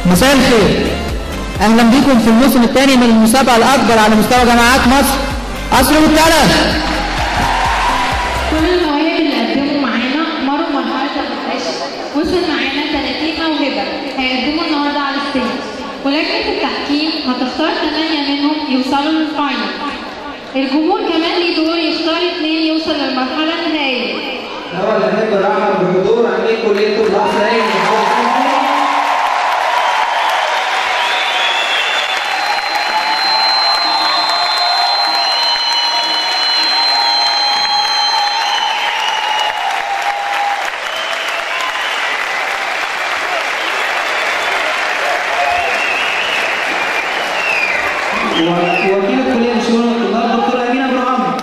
مساء الخير اهلا بكم في الموسم الثاني من المسابقه الاكبر على مستوى جامعات مصر قصر الثلاث كل المواهب اللي قدموا معانا مروا مرحلة العشق وصل معانا 30 موهبة هيقدموا النهاردة على الستيج ولجنة التحكيم هتختار 8 منهم يوصلوا للفاينل الجمهور كمان ليه دور يختار اثنين يوصل للمرحلة النهائية الأول نحب نرحب بحضور عميد كلية طب الأسنان ووكيل الكلية لشؤون الطلاب دكتور أمين أبو عمرو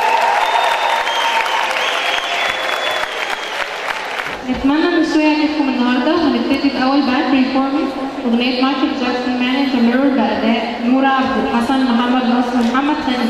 نتمنى ان الشو يعجبكم النهارده وهنبتدي باول باك بريفورمنس اغنيه مايكل جاكسون مان ان ميرور باداء نورا عبد الحسن محمد نصر محمد خالد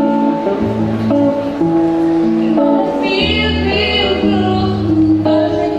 Feel, feel good.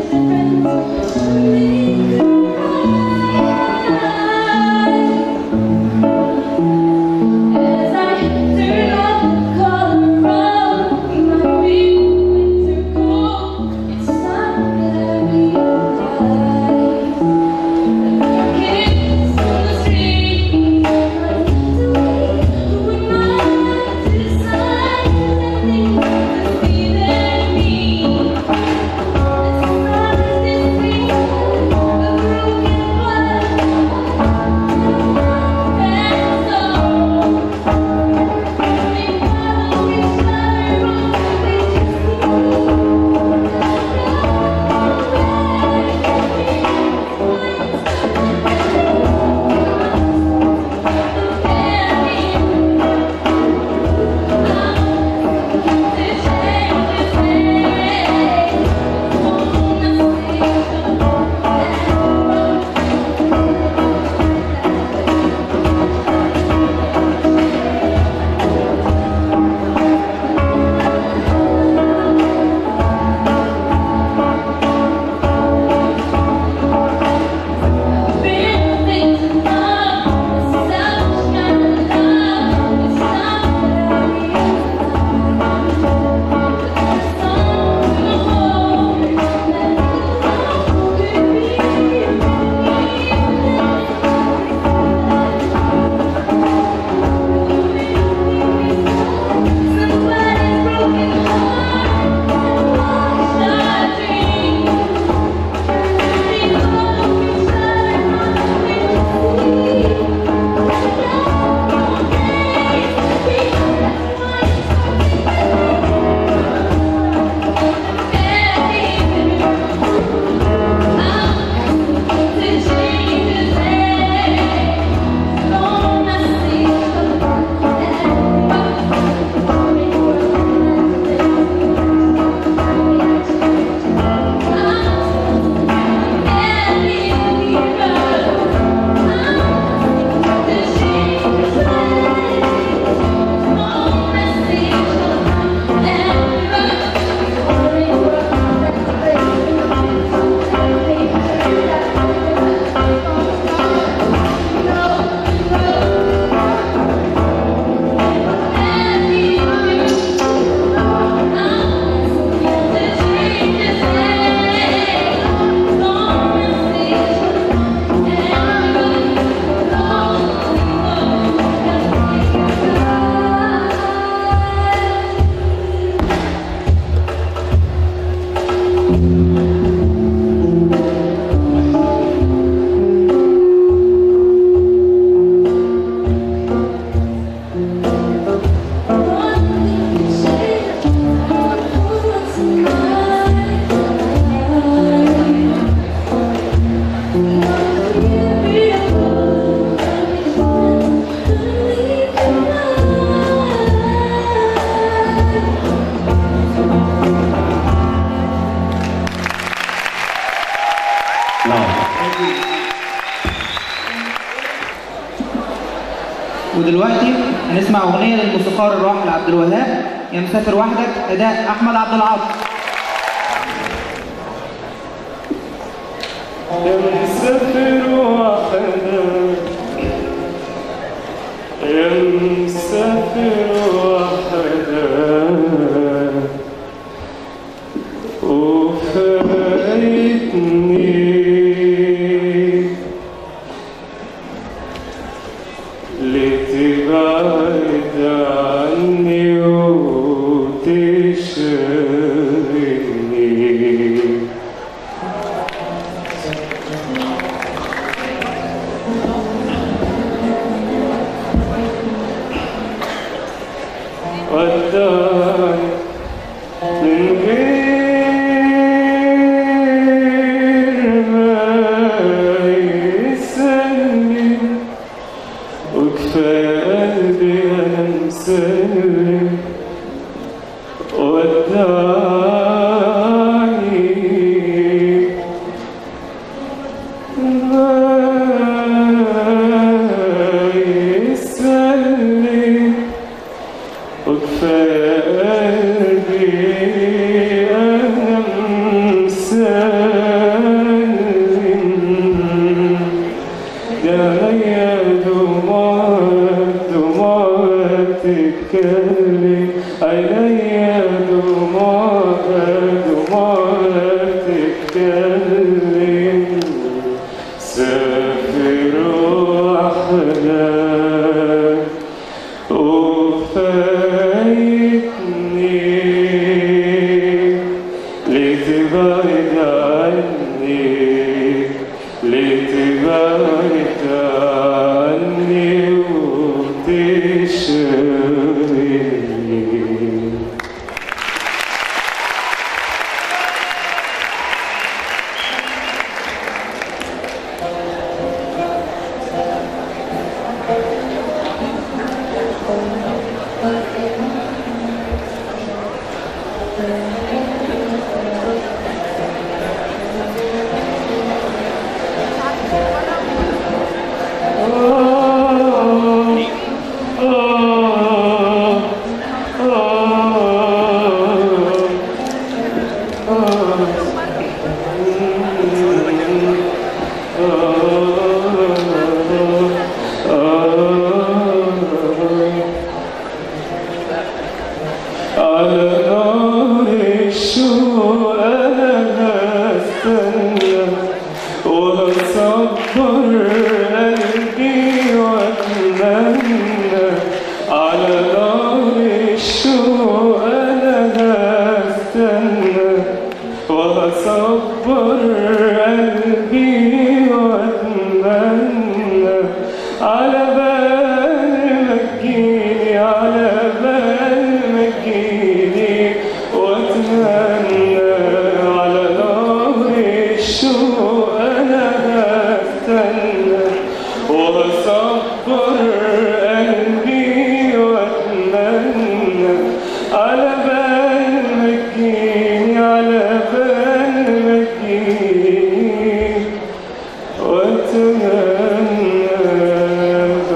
ودلوقتي هنسمع أغنية للموسيقار الراحل عبد الوهاب يا مسافر وحدك أداء أحمد عبد العاطي يا مسافر وحدك يا مسافر وحدك وفايتني لتبعد عني وتشغلني وداي من غير ما يسلم وكفاية قلبي أنا مسلم وداني ما يسلم وكفاية قلبي أنا مسلم يا دموع دموع تتكلم عينيا دموع دموع تتكلم سافر وحدك وفايتني لتبعد عني لتبعد عني وتشغلني على نار الشوق أنا هستنى وهصبر قلبي وأتمنى على نار الشوق أنا هستنى وهصبر قلبي وأتمنى على بال ما تجيني على بال ما تجيني واتمنى على نار الشوق انا هستنى وهصبر قلبي واتمنى على بال ما تجيني على بال ما تجيني واتمنى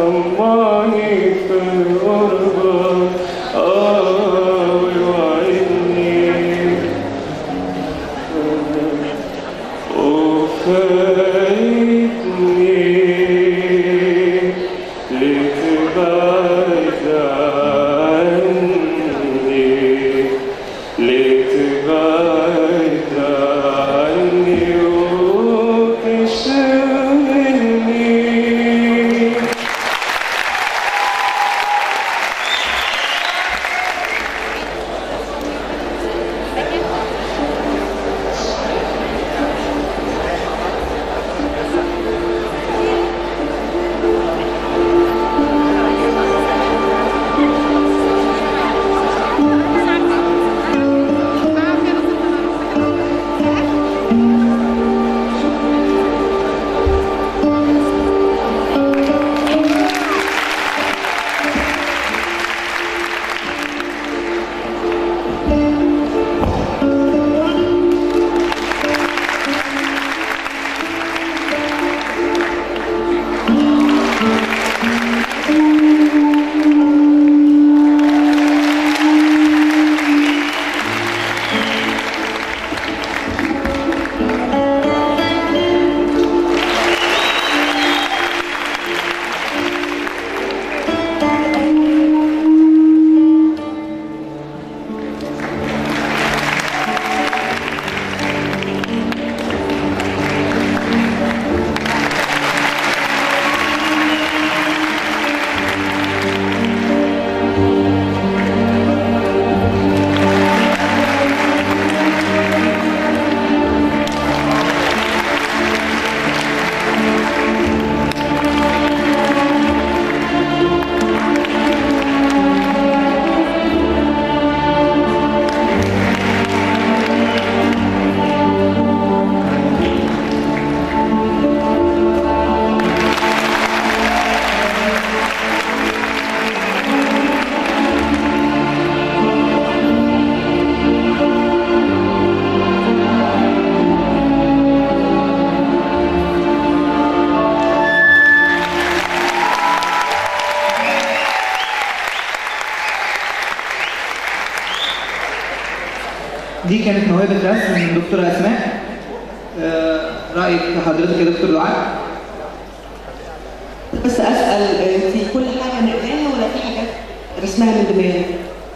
دي كانت موهبة رسم من دكتورة أسماء آه، رأيك حضرتك يا دكتور دعاء؟ بس اسال انت كل حاجه نقراها ولا في حاجات رسمها من دماغك؟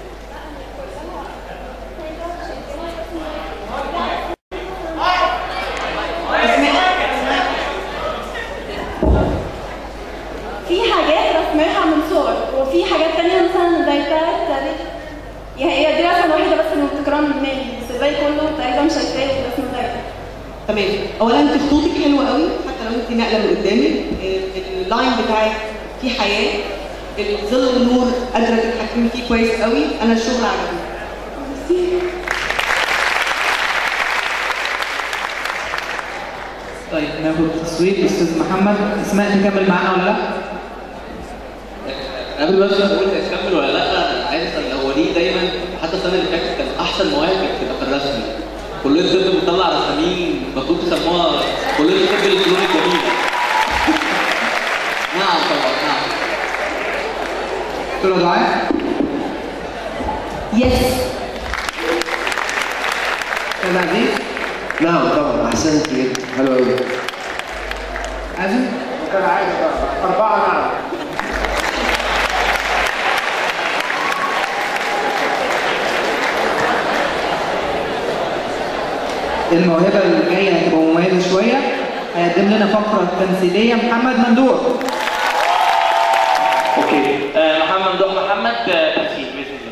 في حاجات رسمها من صور وفي حاجات تانية مثلا زي بتاعت تاريخ يعني هي دي رسمة واحدة بس اللي مفتكراها من دماغي بس الباقي كله تقريبا شايفاه ورسمة تانية تمام اولا انت خطوطك حلوه قوي حتى لو انت ناقله من قدامك آه، اللاين بتاعك فيه حياه الظل والنور قادره تتحكمي فيه كويس قوي انا الشغل عجبني طيب ناخد تصويت أستاذ محمد أسماء تكمل معانا ولا لا؟ قبل بس ما اقول هتكمل ولا لا انا عايز اسال هو ليه دايما حتى السنه اللي فاتت كان احسن مواهب كانت بتبقى في الرسم كليه الطب بتطلع رسامين المفروض تسموها كليه الطب الفنون الجميله نعم طبعا نعم دكتورة دعاء؟ يس أستاذ عزيز؟ نعم طبعا احسنت جدا حلو قوي عازم؟ كان عايز أربعة نعم الموهبة الجاية هتبقى مميزة شوية هيقدم لنا فقرة تمثيلية محمد ممدوح اوكي آه محمد ممدوح محمد آه، تمثيل باذن الله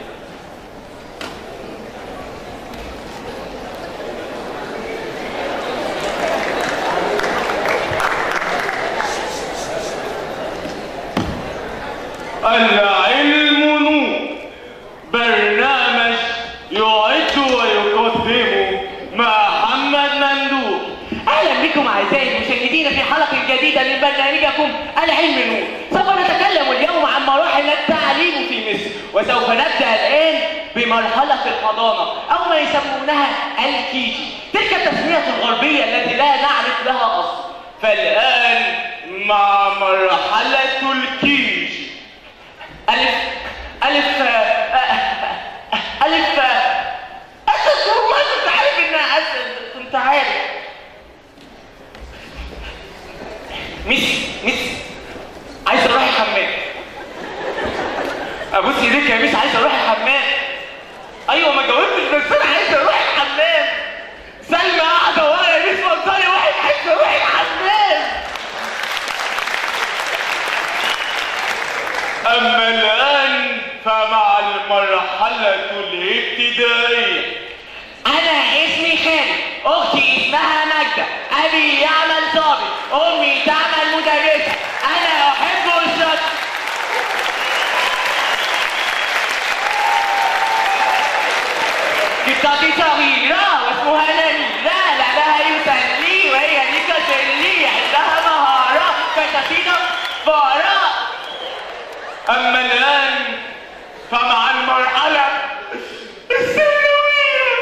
العلم نور برنامج يعد ويقدم محمد ممدوح اهلا بكم اعزائي المشاهدين في حلقه جديده من برنامجكم العلم نور سوف نتكلم اليوم عن مراحل التعليم في مصر وسوف نبدا الان بمرحله الحضانه او ما يسمونها الكيجي تلك التسميه الغربيه التي لا نعرف لها اصل فالآن مع مرحلة الكيجي ألف ألف آه، آه، ألف آه، أسد والله كنت عارف إنها أسد كنت عارف ميس ميس عايز أروح الحمام أبوس إيديك يا ميس عايز أروح الحمام أيوة ما جاوبتش بس أنا عايز أروح الحمام سلمى قاعدة ورا يا ميس منطقي واحد عايز أروح الحمام أما الآن فمع المرحلة الابتدائية أنا اسمي خالد، أختي اسمها ماجدة، أبي يعمل ضابط، أمي تعمل مدرسة، أنا أحب أسرتي. قطتي صغيرة واسمها نميرة، لعبها يسلي وهي دي كسلي، عندها مهارة كتاتينا فراء. أما الآن فمع المرحلة الثانوية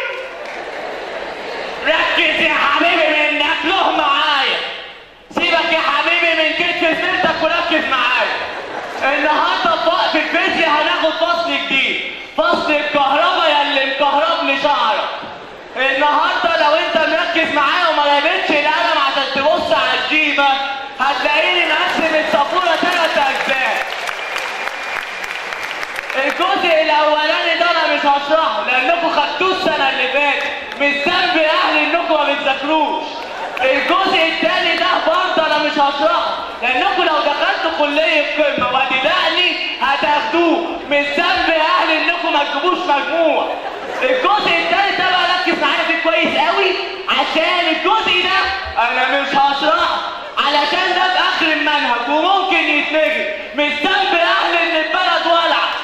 ركز يا حبيبي منك له معايا سيبك يا حبيبي من كتف سيرتك وركز معايا النهارده في وقت الفيزياء هناخد فصل جديد فصل الكهرباء يا اللي مكهرب لي شعرك النهارده لو انت مركز معايا وما رميتش القلم عشان تبص على الجيبه هتلاقيني مقسم السبوره ثلاث اجزاء الجزء الاولاني ده انا مش هشرحه لانكم خدتوه السنه اللي فاتت مش ذنب اهلي انكم ما بتذاكروش الجزء الثاني ده برضه انا مش هشرحه لانكم لو دخلتوا كليه قمه وهتدقني هتاخدوه مش ذنب اهلي انكم ما تجيبوش مجموع الجزء الثالث ده بقى ركز معايا فيه كويس قوي عشان الجزء ده انا مش هشرحه علشان ده في اخر المنهج وممكن يتلغي مش ذنب اهلي ان البلد ولعت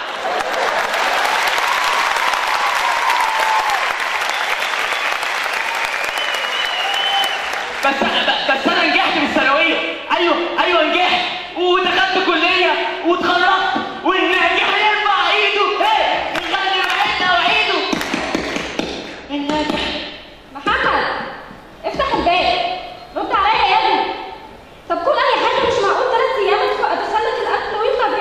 بس بس انا نجحت في الثانويه ايوه ايوه نجحت ودخلت كليه واتخرجت والناجح يرفع ايده ايه نخلي معدنا وعيده الناجح محمد افتح الباب رد عليا يا ابني طب كل اي حاجه مش معقول ثلاث ايام ادخلك الاكل وانت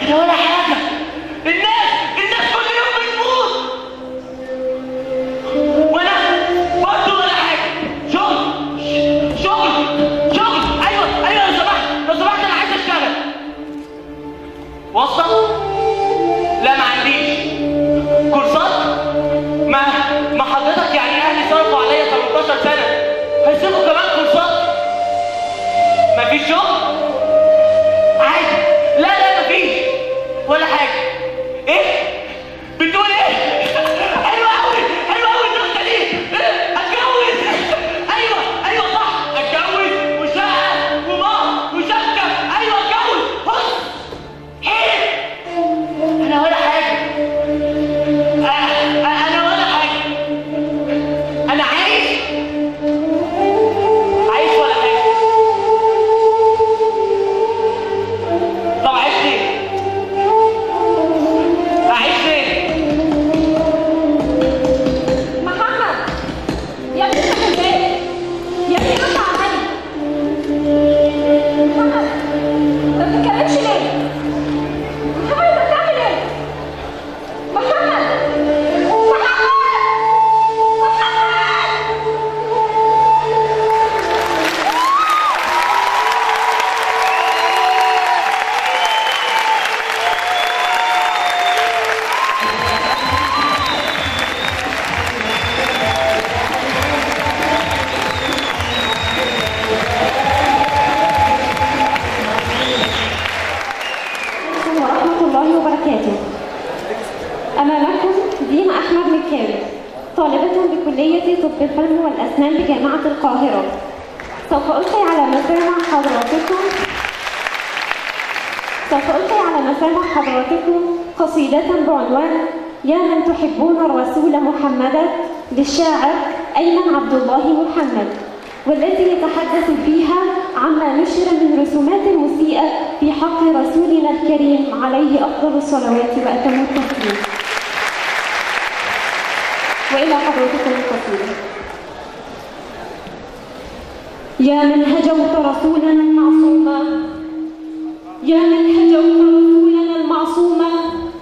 انا ولا حاجه الناس الناس كل يوم بتموت وانا برضه ولا حاجه شغل شغل شغل ايوه ايوه لو سمحت لو سمحت انا عايز اشتغل واسطه لا ما عنديش كورسات ما ما حضرتك يعني اهلي صرفوا عليا 18 سنه هيسيبوا كمان كورسات مفيش شغل عادي لا لا مفيش ولا حاجه ايه بتقول ايه حلوه قوي حلوه قوي النقطه دي إيه؟ اتجوز ايوه ايوه صح اتجوز وشقه ومهر وشبكه ايوه اتجوز بص ايه انا ولا حاجه آه، آه، انا ولا حاجه انا عايش عايش ولا حاجه طب عايش ليه اعيش ليه محمد يا ابني افتح الباب يا ابني رد عليا محمد ما بتتكلمش ليه؟ محمد انت بتعمل ايه؟ محمد محمد عليكم ورحمة الله وبركاته أمامكم دينا أحمد مكاوي طالبة بكلية طب الفم والأسنان بجامعة القاهرة سوف ألقي على مسامع حضراتكم سوف ألقي على مسامع حضراتكم قصيدة بعنوان يا من تحبون الرسول محمدا للشاعر أيمن عبد الله محمد والتي يتحدث فيها عما نشر من رسومات مسيئة في حق رسولنا الكريم عليه أفضل الصلوات وأتم التسليم وإلى حضرتكم القصيدة يا من هجوت رسولنا المعصوما يا من هجوت رسولنا المعصوما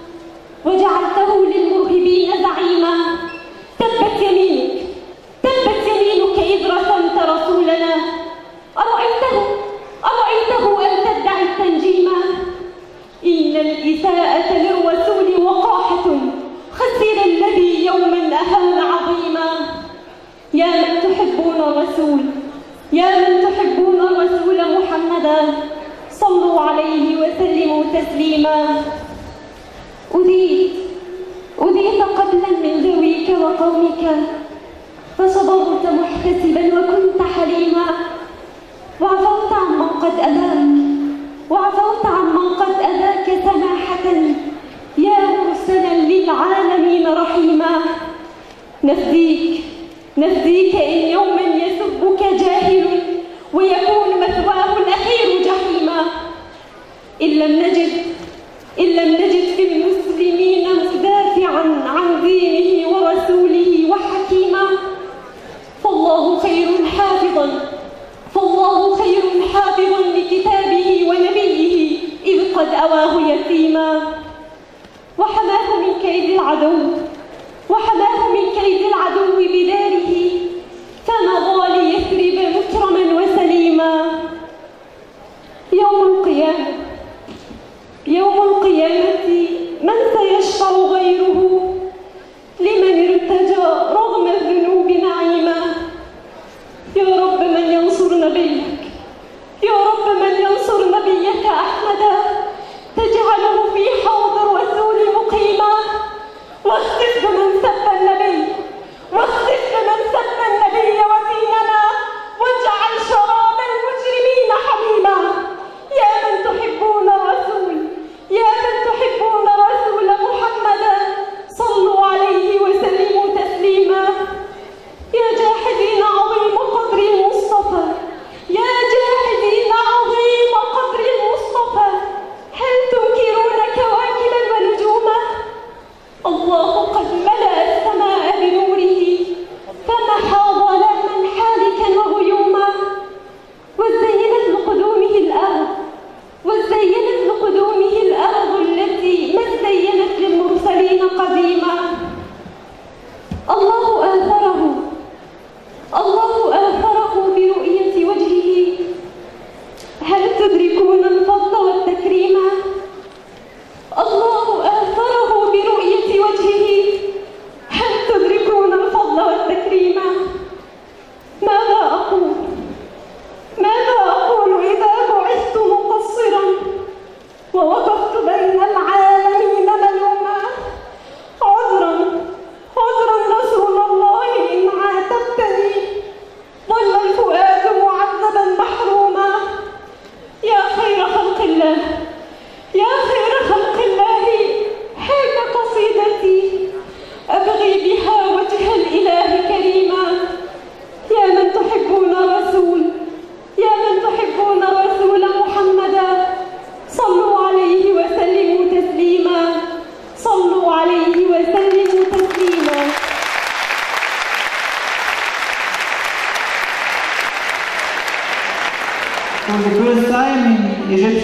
وجعلته للمرهبين زعيما تبت يمينك تبت يمينك إذ رسمت رسولنا أرأيته أرأيته أن تدعي التنجيم إن الإساءة للرسول وقاحة خسر الذي يوما أهان عظيما يا من تحبون الرسول يا من تحبون الرسول محمدا صلوا عليه وسلموا تسليما أذيت أذيت قتلا من ذويك وقومك فصبرت محتسبا وكنت حليما وعفوت عن من قد أذاك وعفوت عن من قد أذاك سماحة يا مرسلا للعالمين رحيما نفديك نفديك إن يوما يسبك جاهل ويكون مثواه الأخير جحيما إن لم نجد إن لم نجد في المسلمين مدافعا عن دينه ورسوله وحكيما فالله خير حافظا فالله خير حافظا لكتابه ونبيه إذ قد أواه يتيما وحماه من كيد العدو وحماه من كيد العدو بداره فمضى ليثرب مكرما وسليما يوم القيامة يوم القيامة من سيشفع غيره لمن ارتجى رغم الذنوب نعيما يا رب من ينصر نبيك يا رب من ينصر نبيك أحمدا تجعله في حوض الرسول مقيما واخسف من سب النبي واخسف من سب النبي وديننا واجعل شراب المجرمين حميما يا من تحبون الرسول يا من تحبون الرسول محمدا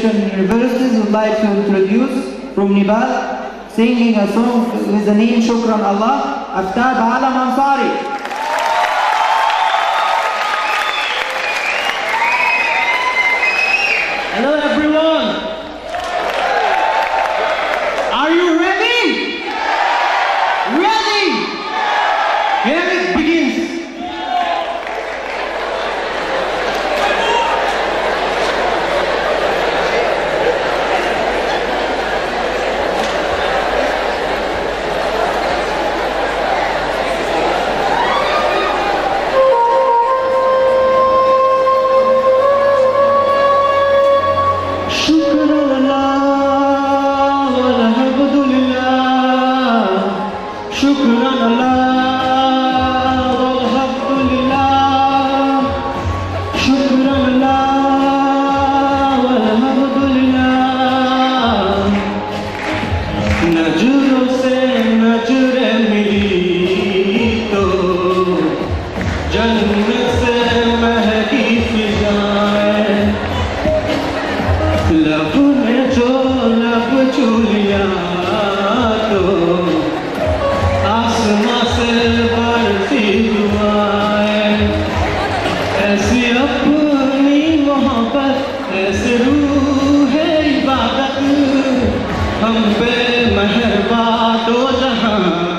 Christian Universities would like to introduce from Nepal, singing a song with the name Shukran Allah, Aftab Alam Ansari. Hello everyone. Are you ready? Ready? Here it begins. شكر الله والحمد لله شكرا الله والحمد لله شكرا الله والحمد لله नजरों से नजरें मिली तो जन्नत से महकी फिजाएं लब ने जो लब छू लिया तो आसमां से बरसी दुआएं ऐसी अपनी मोहब्बत ऐसे रूह है इबादत हम पे मेहरबा दो जहां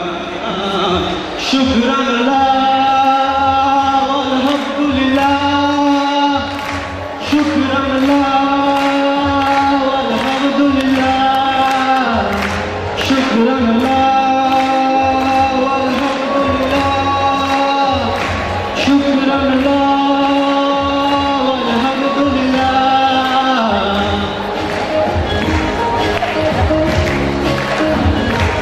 शुक्रान अल्लाह अल्हम्दुलिल्लाह शुक्रान अल्लाह अल्हम्दुलिल्लाह शुक्रान अल्लाह अल्हम्दुलिल्लाह शुक्रान अल्लाह अल्हम्दुलिल्लाह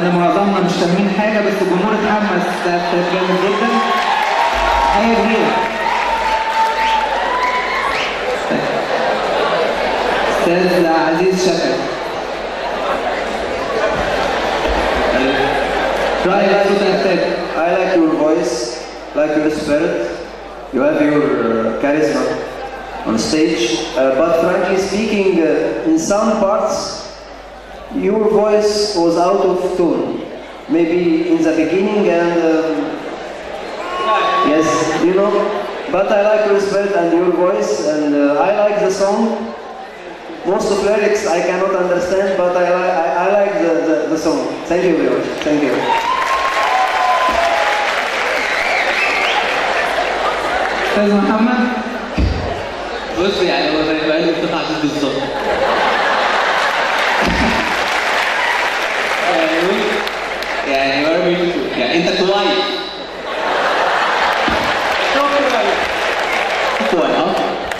لان معظمنا مش فاهمين حاجه بس الجمهور اتحمس ده استاذ جامد جدا حاجه كبيره استاذ عزيز شكل I like, I like your voice, like your spirit. You have your uh, charisma on stage. Uh, but frankly speaking, uh, in some parts, your voice was out of tone. Maybe in the beginning and um, yes, you know. But I like your spirit and your voice, and uh, I like the song. Most of lyrics I cannot understand, but I, li- I, I like the, the, the song. Thank you very much. Thank you. استاذ محمد بص يعني هو زي ما قال مصطفى عزيز بالظبط يعني بص يعني هو بيقول- يعني انت كويس كويس اه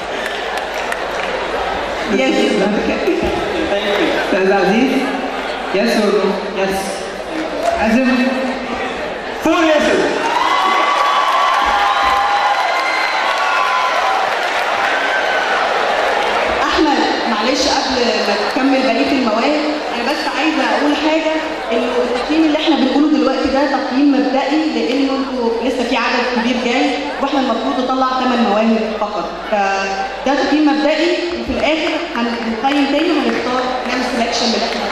يس استاذ عزيز يس اور يس عزم فول يس احمد معلش قبل ما تكمل بقيه المواهب انا بس عايزه اقول حاجه انه التقييم اللي احنا بنقوله دلوقتي ده تقييم مبدئي لانه انتوا لسه في عدد كبير جاي واحنا المفروض نطلع ثمان مواهب فقط فده تقييم مبدئي وفي الاخر هنقيم تاني وهنختار نعمل سelection من الاحنا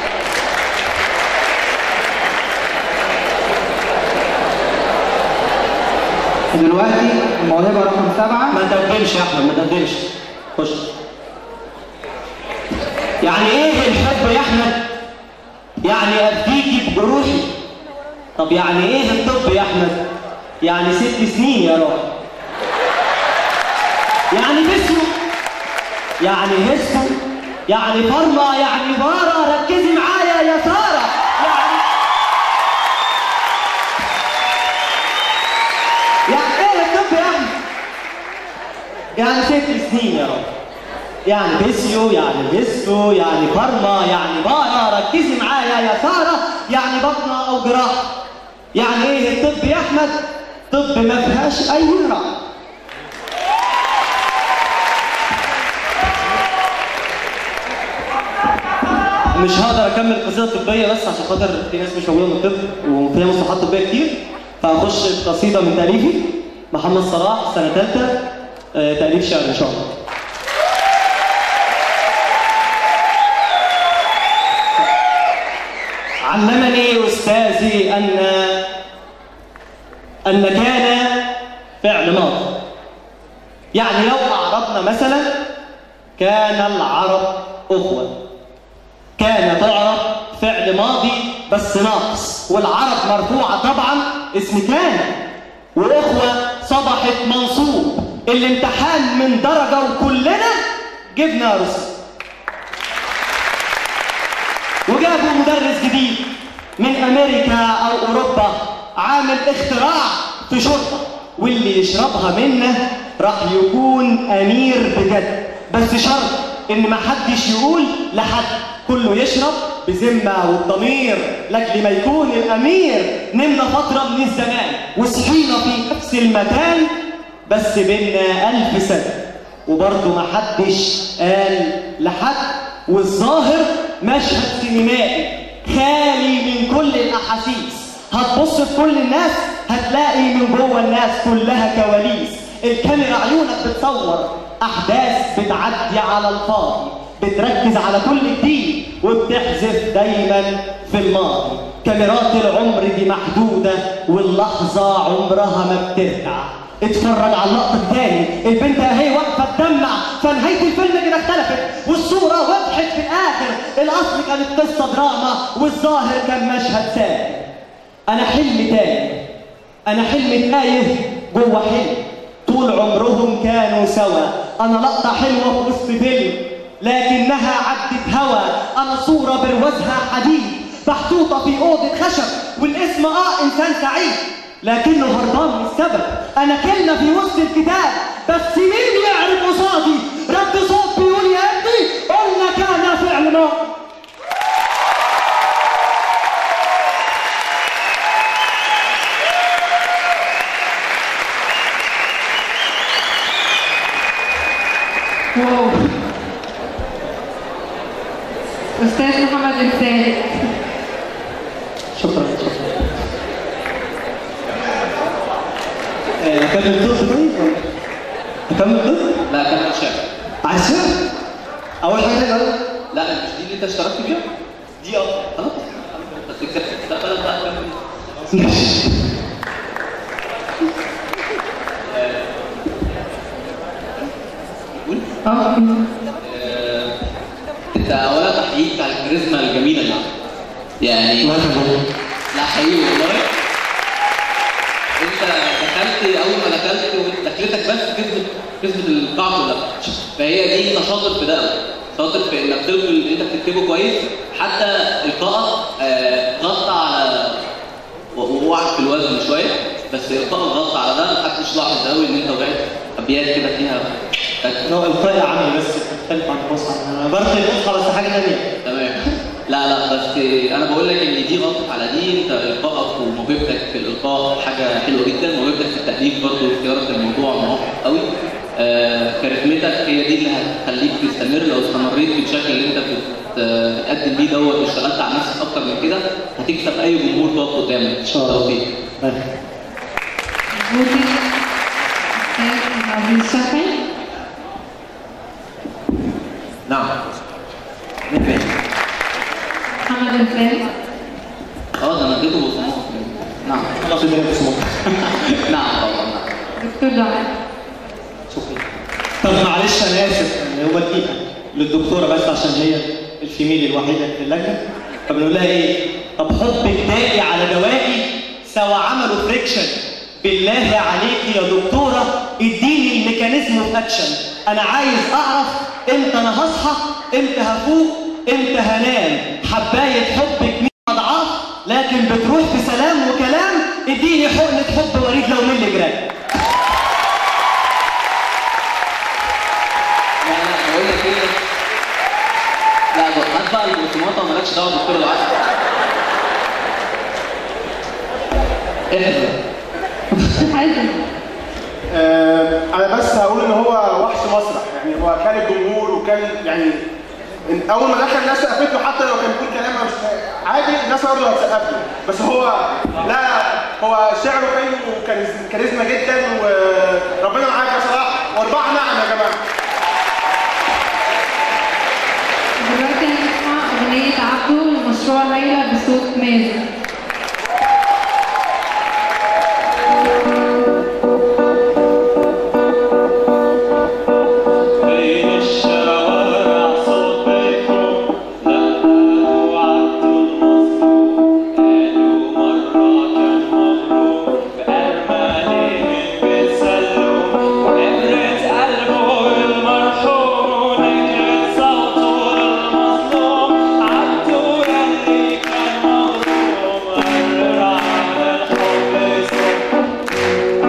دلوقتي الموهبه رقم سبعه ما تقدمش يا احمد ما تقدمش خش يعني ايه الحب يا احمد يعني اديكي بجروحي طب يعني ايه الطب يا احمد يعني ست سنين يا روح يعني جسمه يعني هسه يعني فرمة يعني بارة ركزي معايا يا سارة يعني يعني ايه الطب يا احمد يعني ست سنين يا رب يعني بيسيو يعني بيسيو يعني فرما يعني بارا ركزي معايا يا سارة يعني بطنة أو جراحة يعني إيه الطب يا أحمد؟ طب ما فيهاش أي جراحة مش هقدر اكمل القصيده الطبيه بس عشان خاطر في ناس مش موجوده من الطب وفيها مصطلحات طبيه كتير فهخش في قصيده من تاليفي محمد صلاح سنه ثالثه آه، تاليف شعر ان شاء الله علمني استاذي ان ان كان فعل ماضي يعني لو اعربنا مثلا كان العرب اخوه كان تعرف فعل ماضي بس ناقص والعرب مرفوعة طبعا اسم كان وإخوة صبحت منصوب الامتحان من درجة وكلنا جبنا رسل وجابوا مدرس جديد من أمريكا أو أوروبا عامل اختراع في شرطة واللي يشربها منه راح يكون أمير بجد بس شرط إن ما حدش يقول لحد كله يشرب بذمة والضمير لأجل ما يكون الأمير نمنا فترة من الزمان وصحينا في نفس المكان بس بينا ألف سنة وبرضه ما حدش قال لحد والظاهر مشهد سينمائي خالي من كل الأحاسيس هتبص في كل الناس هتلاقي من جوه الناس كلها كواليس الكاميرا عيونك بتصور أحداث بتعدي على الفاضي بتركز على كل جديد وبتحذف دايما في الماضي كاميرات العمر دي محدودة واللحظة عمرها ما بترجع اتفرج على اللقطة التاني البنت اهي واقفة تدمع فنهاية الفيلم كده اختلفت والصورة وضحت في الآخر الأصل كانت قصة دراما والظاهر كان مشهد ثاني أنا حلم تاني أنا حلم تايه جوه حلم طول عمرهم كانوا سوا أنا لقطة حلوة في وسط فيلم لكنها عدت هوا أنا صورة بروزها حديد محطوطة في أوضة خشب والاسم آه إنسان سعيد لكنه هربان من السبب أنا كلمة في وسط الكتاب بس مين يعرف قصادي رد صوت بيقول يا ابني قلنا كان فعل ماضي واو أستاذ محمد الثالث شكرا شكرا آه، اكمل طب طيب ولا؟ اكمل طب؟ لا كان شعر عايز شعر؟ اول حاجه حلوه لا مش دي اللي انت اشتركت بيها؟ دي اه خلاص بس الك- لا بلاش بقى كمل. آه، قول. اه آه، انت اولا تحييك على الكاريزما الجميله اللي عندك. يعني لا حقيقي والله انت دخلت اول ما دخلت وانت دخلتك بس كسبت كسبت القاعه كلها فهي دي انت شاطر في ده أوي. شاطر في انك تلقي اللي انت بتكتبه كويس حتى القائك آه، غطى على وقعك في الوزن شويه بس القائك غطى على ده محدش لاحظ قوي ان انت وقعت ابيات كده فيها هو القائي عملي بس مختلف عن الفصحى انا برضه الفصحى بس حاجه ثانيه تمام لا لا بس انا بقول لك ان دي غلطه على دي انت القائك وموهبتك في الالقاء حاجه حلوه جدا موهبتك في التاليف برضه اختيارك للموضوع موفق قوي آه كاريزمتك هي دي اللي هتخليك تستمر لو استمريت بالشكل اللي انت بت- بتقدم بيه دوت واشتغلت على نفسك اكتر من كده هتكسب اي جمهور تقف قدامك ان شاء الله ممكن أستاذ عبد الشافعي نعم من فين؟ محمد الثالث اه ده انا اديته بصمات نعم خلاص ادينا بصمات نعم طبعا نعم دكتور دعاء طب معلش انا اسف يعني هو دقيقه للدكتوره بس عشان هي الفيميل الوحيده في اللجنه فبنقول لها ايه؟ طب حبك دائي على دوائي سوا عملوا فريكشن بالله عليك يا دكتوره اديني الميكانيزم اوف اكشن انا عايز اعرف امتى انا هصحى امتى هفوق امتى هنام حبايه حبك مية اضعاف لكن بتروح في سلام وكلام اديني حقنه حب وريد لو ملي جرام لا لا بقول لك ايه لا بقى هات بقى البصمات ومالكش دعوه بالدكتور دعاء احذر آه، انا بس هقول ان هو وحش مسرح يعني هو كان الجمهور وكان يعني إن اول ما دخل الناس سقفت له حتى لو كان بيقول كلام مش عادي الناس برضه هتسقف له بس هو لا هو شعره حلو وكان كاريزما جدا وربنا معاك يا صلاح واربعه نعم يا جماعه دلوقتي هنسمع أغنية عبده لمشروع ليلى بصوت مازن بين الشوارع صوت بيتهم لقوا عبد المظلوم قالوا مرة كان مغروم بأرمانهم بتسلم نبرة قلبه المرحوم ونكرة صوته المظلوم عبده يلي كان مغروم قرر على الحب يصوم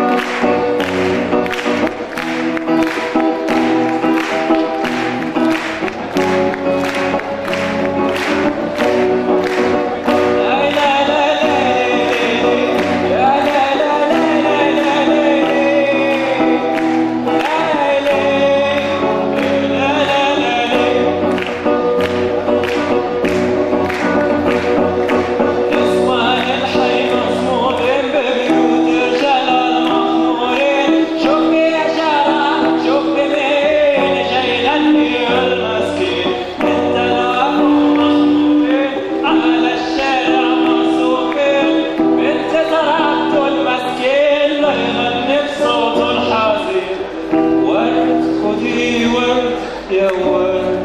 نسوان الحي مصمودين ببيوت رجال المخمورين شوف يا شارع شوف مين جاي يغني المسكين انت لهم مخمورين على الشارع مصوفين انت تركتوا المسكين ليغني بصوته الحزين ورد خدي ورد يا ورد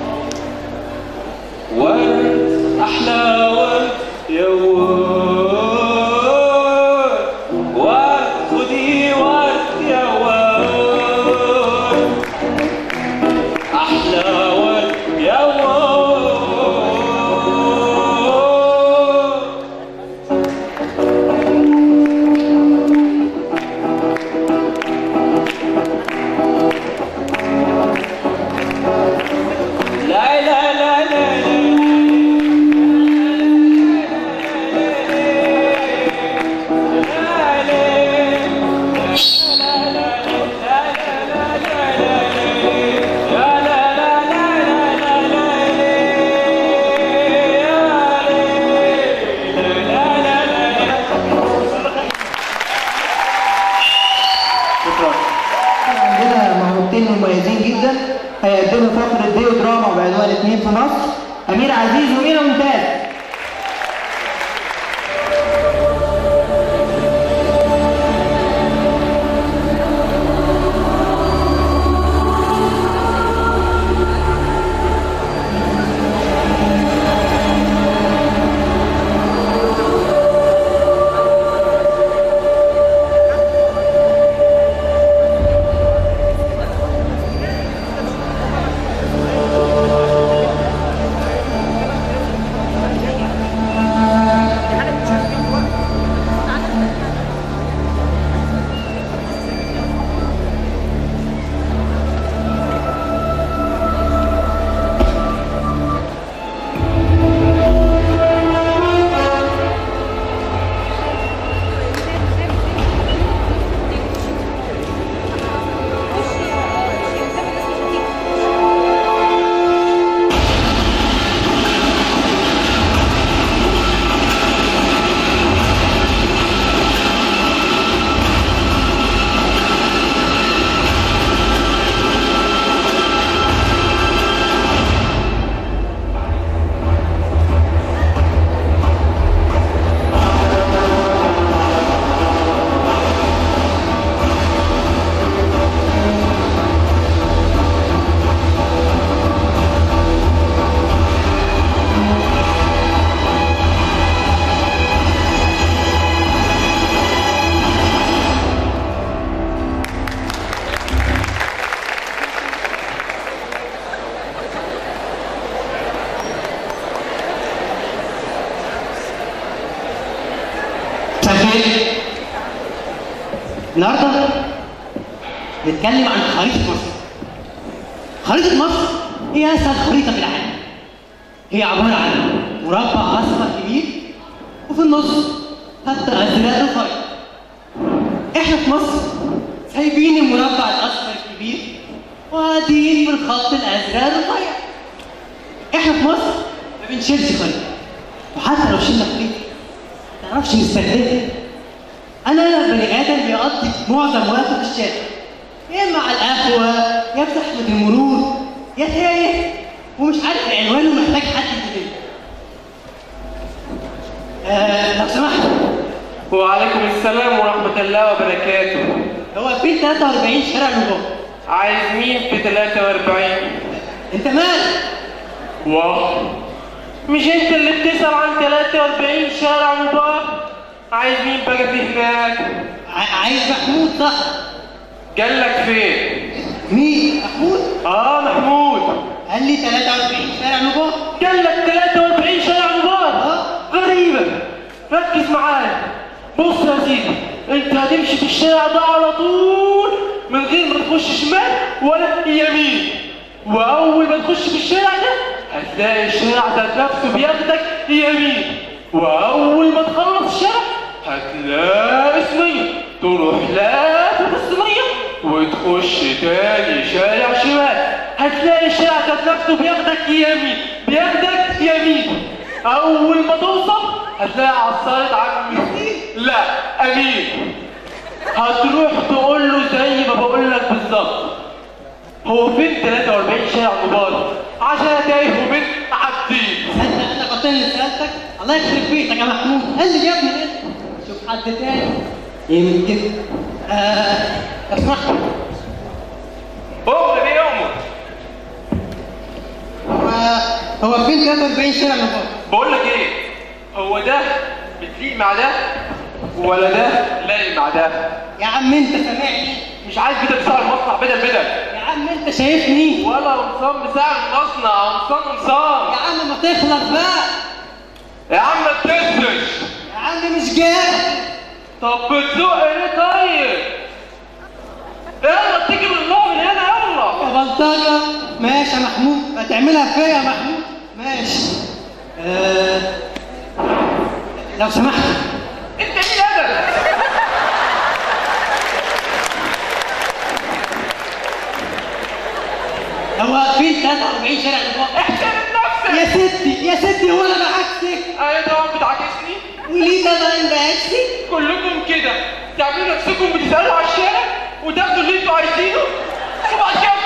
ورد أحلى ورد يا ورد ورد خدي ورد يا ورد أحلى ورد يا ورد مميزين ومميزين جدا هيقدموا فقرة ديو دراما بعنوان اتنين في مصر أمير عزيز ومينا ممتاز شغال النهارده نتكلم عن خريطة مصر خريطة مصر هي أسهل خريطة في العالم هي عبارة عن مربع أصفر كبير وفي النص خط أزرق رفيع إحنا في مصر سايبين المربع الأصفر الكبير وقاعدين بالخط الأزرق الرفيع إحنا في مصر ما بنشيلش خريطة وحتى لو شلنا خريطة ما نعرفش نستخدمها أنا بني آدم بيقضي معظم وقته في الشارع يا إما على القهوة يا في زحمة المرور يا تايه ومش عارف العنوان ومحتاج حد يدله آه لو سمحت وعليكم السلام ورحمة الله وبركاته هو فين 43 شارع نجوم عايز مين في 43 انت مالك واه مش انت اللي بتسأل عن 43 شارع مبارك عايز مين بقى في هناك عايز محمود صح قالك فين مين محمود اه محمود قال لي 43 شارع نجوم قالك 43 شارع مبارك غريبة ركز معايا بص يا سيدي انت هتمشي في الشارع ده على طول من غير ما تخش شمال ولا يمين واول ما تخش في الشارع ده هتلاقي الشارع ده نفسه بياخدك يمين واول ما تخلص الشارع هتلاقي صينية تروح لافف الصينية وتخش تاني شارع شمال هتلاقي الشارع ده نفسه بياخدك يمين بياخدك يمين اول ما توصل هتلاقي عصارة عم لا امين هتروح تقول له زي ما بقول لك بالظبط هو فين 43 شارع مبارك عشان تايه ومن عدين صدق انا كنت اللي سالتك الله يخرب بيتك يا محمود قال لي يا ابني ايه شوف حد تاني يمكن آه اسمع هو ايه امك هو هو فين 43 شارع مبارك بقول لك ايه هو ده بتليق مع ده ولا ده لايق مع ده يا عم انت سامعني مش عايز بدل بتاع المصنع بدل بدل يا عم انت شايفني ولا قمصان بتاع المصنع قمصان قمصان يا عم ما تخلص بقى يا عم ما تكسش يا عم مش جاي طب بتزق ليه طيب يلا تيجي من من هنا يلا يا بلطجة ماشي يا محمود هتعملها فيا يا محمود ماشي آه لو سمحت انت مين انا هو فين 43 شارع نجوم احترم نفسك يا ستي يا ستي هو انا بعكسك ايوه طبعا بتعاكسني وليه طبعا بعكسك كلكم كده تعملوا نفسكم بتسالوا على الشارع وتاخدوا اللي انتوا عايزينه وبعد كده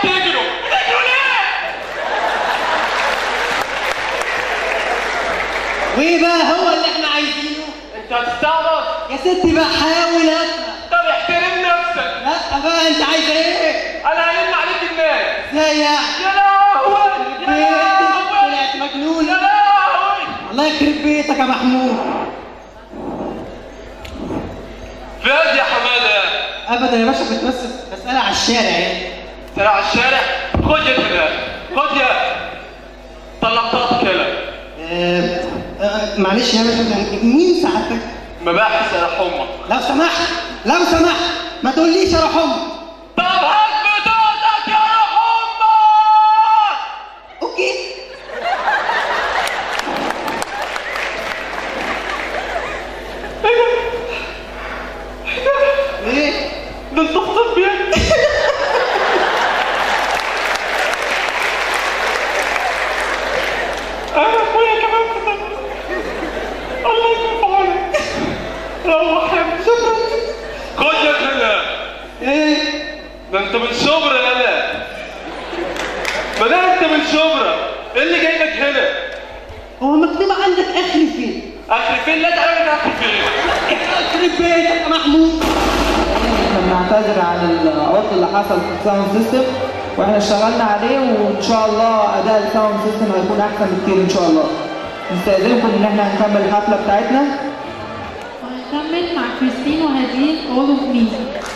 ما تستعبط يا ستي بحاول افهم طب احترم نفسك لا بقى انت عايزه ايه؟ انا هلم عليك الناس ازاي يعني؟ يا لهوي يا بيتك لهوي طلعت مجنون يا لهوي الله يخرب بيتك يا محمود فاز يا حماده ابدا يا باشا بتمثل مساله على الشارع يعني ترى على الشارع خد يا هنا خد يا طلقتك يلا آه، آه، معلش يا باشا يعني مين سعادتك؟ مباحث يا حمى لو سمحت لو سمحت ما تقوليش يا رحمة طب هات بطاقتك يا حمى اوكي ايه ده انت خطب بيها انا اخويا كمان خطب الله يكون في عونك روح يا ابني. شكرا خد يا كده ايه ده انت من شبرا يالا ما ده انت من شبرا ايه اللي جايبك هنا هو مكتوب عندك اخري فين؟ اخر فين لا تعرف اخر فين يخرب بيتك يا محمود احنا بنعتذر عن العطل اللي حصل في الساوند سيستم واحنا اشتغلنا عليه وان شاء الله اداء الساوند سيستم هيكون احسن بكتير ان شاء الله نستأذنكم ان احنا نكمل الحفله بتاعتنا وهنكمل مع كريستين وهدين All of Me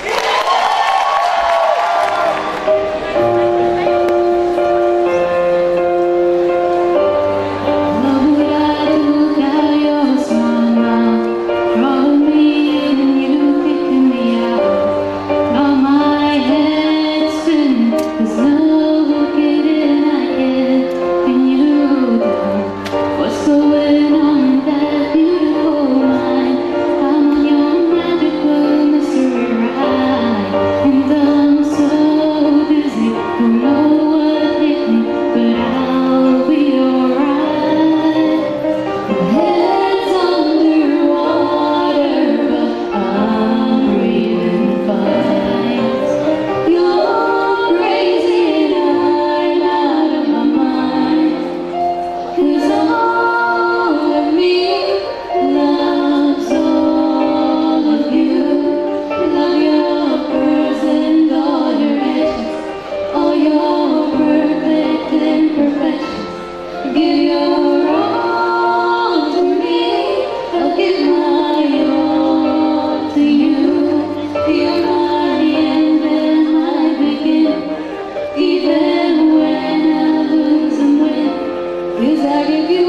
What's going on in that beautiful mind? I'm on your magical mystery ride, and I'm so dizzy, don't know what hit me, but I'll be alright. My head's underwater, but I'm breathing fine. You're crazy and I'm out of my mind. 'Cause all of me loves all of you. Love your curves and all your edges, all your perfect imperfections. Give your all to me. I'll give my all to you. You're my end and my beginning. Even when I lose and win. Cause I give you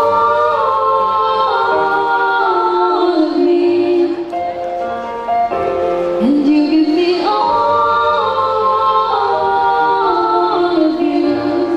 all of me And you give me all of you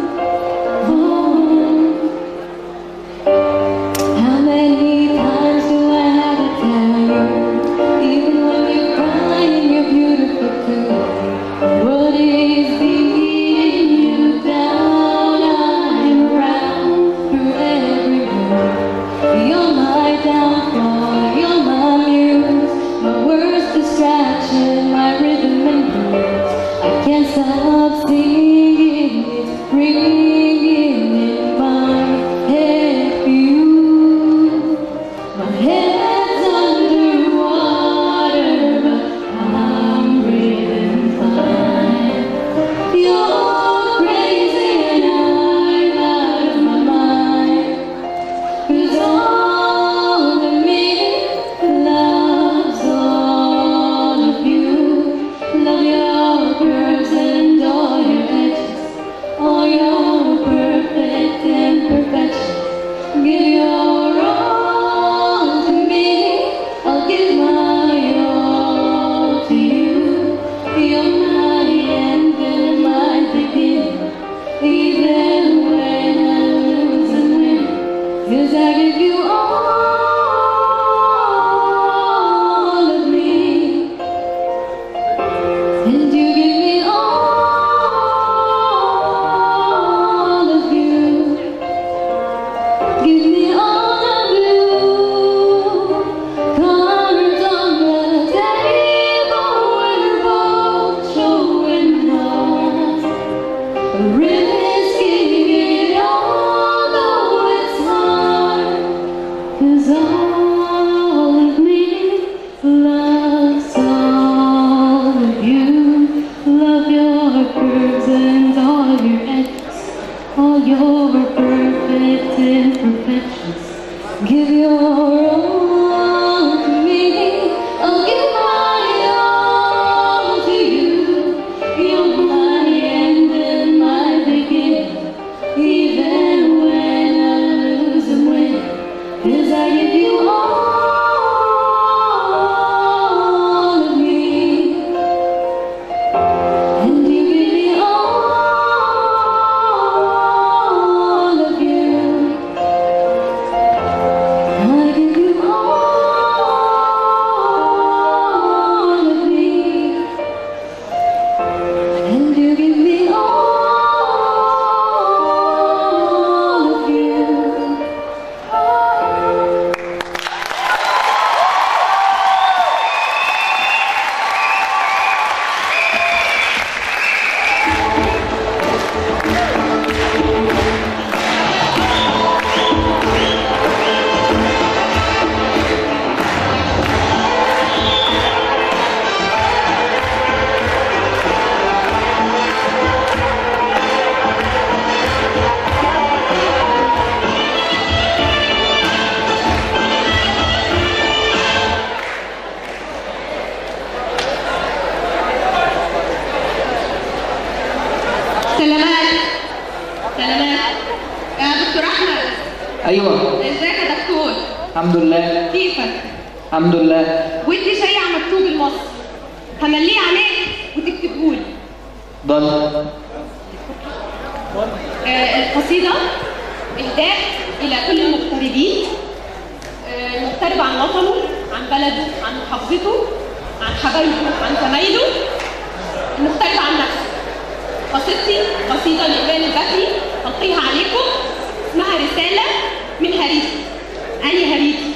How many times do I have to tell you Even when you're crying you're beautiful too What is beating you down? I'm around through every mood. You're my downfall, you're my muse, my worst distraction, my rhythm and blues. I can't stop singing, it's ringing in my head for you. My head's underwater, but I'm breathing fine. You're crazy and I'm out of my mind. 'Cause all of me loves all of you. Love your curves and all your edges, all your perfect imperfections. Give your all to me. I'll give my all to you. You're my end and my beginning. Even when I lose and win. 'Cause I give you all of me. And you give me all of you. Give me all of you. Cards on the table, we're both showing us. Risking it all, though it's hard. 'Cause all words and all your actions, all your perfect imperfections. Give your all to me. I'll give my all to you. You're my end and my beginning. Even when I lose and win, 'cause I give you all of me. And you give me all of you. I give you all of me. And you give me all of you. سلامات سلامات يا دكتور احمد ايوه ازيك يا دكتور الحمد لله كيفك الحمد لله ودي شيء مكتوب المصري همليه عليك وتكتبهولي ضل آه القصيدة إهداء إلى كل المغتربين آه المغترب عن وطنه عن بلده عن محافظته عن حبايبه عن زمايله المغترب عن نفسه قصيدتي قصيدة لإقبال البكري ألقيها عليكم اسمها رسالة من هريدي أني هريدي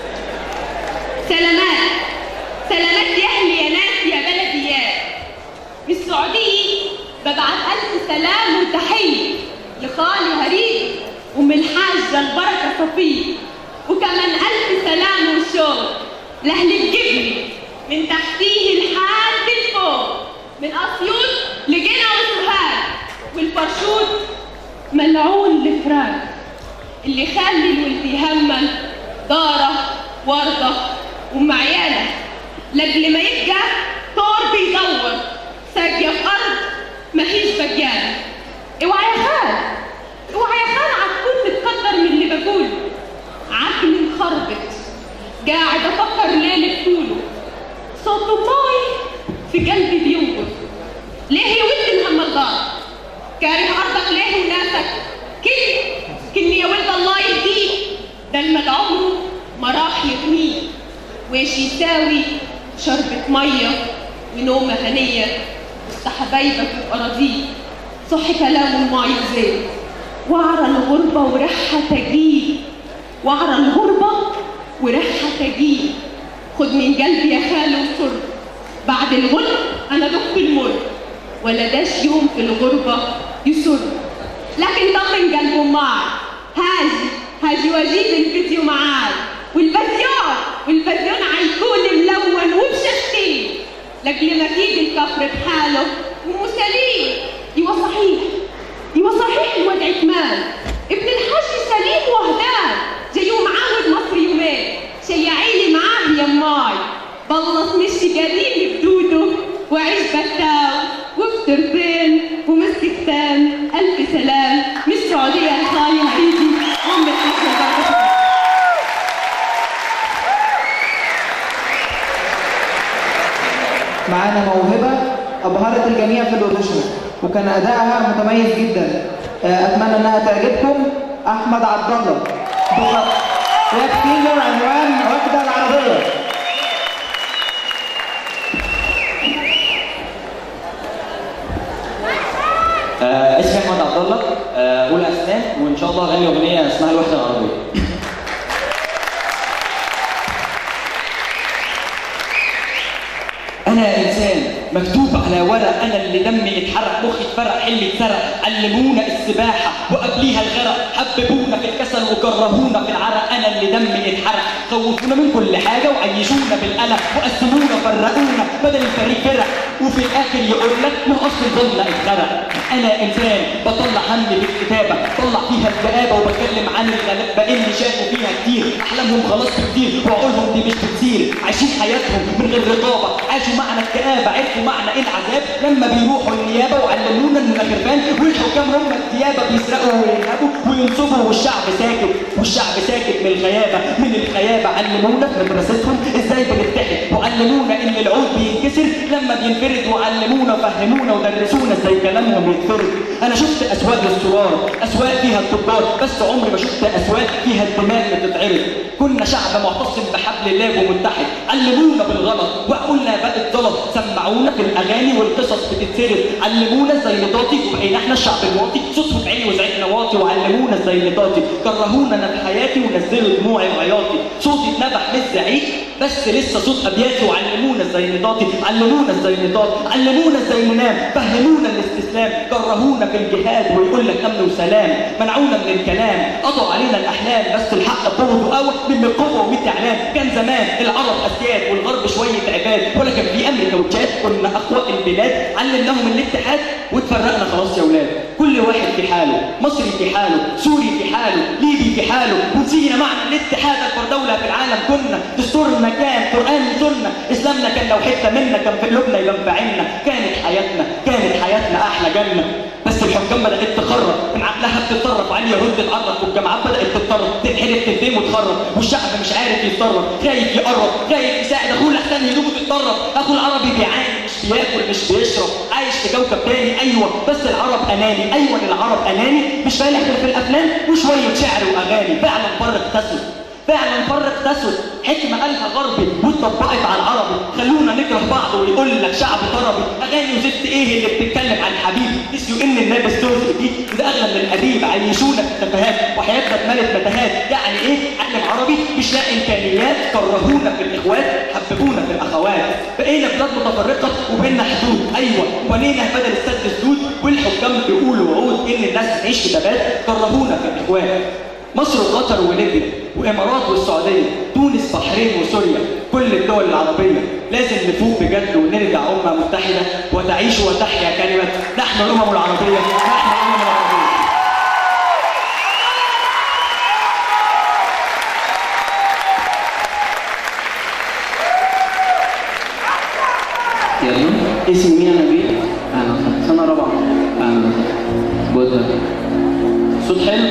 سلامات سلامات يا أهلي يا ناس يا بلدي يا من السعودية ببعت ألف سلام وتحية لخالي هريدي ومن الحاجة البركة صفية وكمان ألف سلام وشوق لأهل الجبل من تحتيه لحد الفوق من أسيوط لجنة وسوهاج والفرشوط ملعون الفراق اللي خلي الولد يهمل دارة وردة ومعيانة لأجل ما يبقى طار بيدور ساقية في أرض ماهيش بجانة اوعى يا خال اوعى يا خال هتكون متقدر من اللي بقوله عقلي مخربط قاعد افكر ليلة طوله صوت ماي في قلبي بينبض ليه يا ولد مهمل دار كاره ارضك ليه وناسك كل كني يا ولد الله يهديك ده المال عمره ما راح يغنيه وايش يساوي شربة مية ونومة هنية وسط حبايبك وأراضيك صح كلام الماي زين وعرى الغربة وريحها تجيب وعرى الغربة وريحها تجيب خد من قلبي يا خالي وصر بعد الغرب أنا دقت المر ولا داش يوم في الغربة يسر لكن طمن قلبه معي هاجي هاجي واجيب الفيديو معاي والفيديون والفيديون هيكون ملون ومشتين لاجل ما تيجي الكفر بحاله ومسالين ايوه صحيح ايوه صحيح الواد عثمان ابن الحاج سليم وهدان جاي معاود مصر يومين شيعيلي معاه يا ماي بلص مشي قليل بدوده وعيش بتاو وفطرتين ومسك كتان الف سلام من السعوديه لخالي هريدي ام الحاج البركه معانا موهبة أبهرت الجميع في الأوديشن وكان أدائها متميز جدا آه، أتمنى إنها تعجبكم أحمد عبد الله بخط راب سينجر عنوان وحدة العربية آه اسمي احمد عبد الله آه اولى اسنان وان شاء الله اغني اغنيه اسمها الوحده العربيه انا انسان مكتوب على ورق انا اللي دمي اتحرق مخي اتفرق حلي اتسرق علمونا السباحه وقبليها الغرق حببونا في الكسل وكرهونا في العرق انا اللي دمي اتحرق خوفونا من كل حاجه وعيشونا بالقلق وقسمونا فرقونا بدل الفريق فرق وفي الاخر يقول لك ما اصل ضلنا اتخرق انا انسان بطلع همي في الكتابه بطلع فيها الكآبه وبتكلم عن الغلابه اللي شافوا فيها كتير احلامهم خلاص كتير وعقولهم دي مش بتسير عايشين حياتهم من غير رقابه عاشوا معنى الكآبه عرفوا معنى ايه العذاب لما بيروحوا النيابه وعلمونا ان الغربان والحكام هم الديابه بيسرقوا وينهبوا وينصبوا والشعب ساكت والشعب ساكت من الغيابه من الغيابه علمونا في مدرستهم ازاي بنتحد وعلمونا ان العود بينكسر لما بينفرد وعلمونا وفهمونا ودرسونا ازاي كلامهم يتفرد انا شفت اسواق للسرار اسواق فيها التجار بس عمري ما شفت اسواق فيها الدماء بتتعرض كنا شعب معتصم بحبل الله ومتحد علمونا بالغلط وقلنا بقت غلط سمعونا في الاغاني والقصص بتتسرد علمونا ازاي نطاطي وبقينا احنا الشعب الواطي صوت في عيني وزعقنا واطي وعلمونا ازاي نطاطي كرهونا انا بحياتي ونزلوا دموعي وعياطي صوتي اتنبح مش زعيق بس لسه صوت ابياتي وعلمونا ازاي نطاطي علمونا ازاي نطاطي علمونا ازاي ننام فهمونا الاستسلام كرهونا في الجهاد ويقول لك امن وسلام منعونا من الكلام قضوا علينا الاحلام بس الحق قوته قوي من القوه و100 اعلام كان زمان العرب اسياد والغرب شويه عباد ولا كان في امريكا وتشاد كنا اقوى البلاد علمناهم الاتحاد واتفرقنا خلاص يا ولاد كل واحد في حاله مصري في حاله سوري في حاله ليبي في حاله ونسينا معنى الاتحاد اكبر دوله في العالم كنا دستورنا كان قران وسنه اسلامنا كان لو حته منا كان في قلوبنا يبقى في عيننا كانت حياتنا كانت حياتنا احلى جنه بس الحكام بدات تخرب من عقلها بتتطرف وعلي يرد تتعرف والجامعات بدات تتطرف تتحرق تدم وتخرب والشعب مش عارف يتصرف خايف يقرب خايف يساعد اخوه لحسن هدومه تتطرف اخو العربي بيعاني مش بياكل مش بيشرب عايش في كوكب تاني ايوه بس العرب اناني ايوه العرب اناني مش فالح غير في الافلام وشويه شعر واغاني فعلا فرق تسود فعلا فرق تسود حكمة قالها غربي واتطبقت على العربي خلونا نكره بعض ويقول لك شعب طربي اغاني وزفت ايه اللي بتتكلم عن الحبيب نسيوا ان النبي استهزئ بيه وده اغلى من الاديب عيشونا في التفاهات وحياتنا اتملت متاهات يعني ايه علم عربي مش لاقي امكانيات كرهونا في الاخوات حببونا في الاخوات بقينا بلاد متفرقه وبيننا حدود ايوه ولينا بدل السد السود والحكام بيقولوا وعود ان الناس تعيش في ثبات كرهونا في الاخوات مصر وقطر وليبيا وامارات والسعوديه تونس بحرين وسوريا كل الدول العربيه لازم نفوق بجد ونرجع امه متحده وتعيش وتحيا كلمه نحن الامم العربيه نحن الامم العربيه يلا اسمي مين انا بيه؟ اهلا وسهلا سنه رابعه اهلا وسهلا جود صوت حلو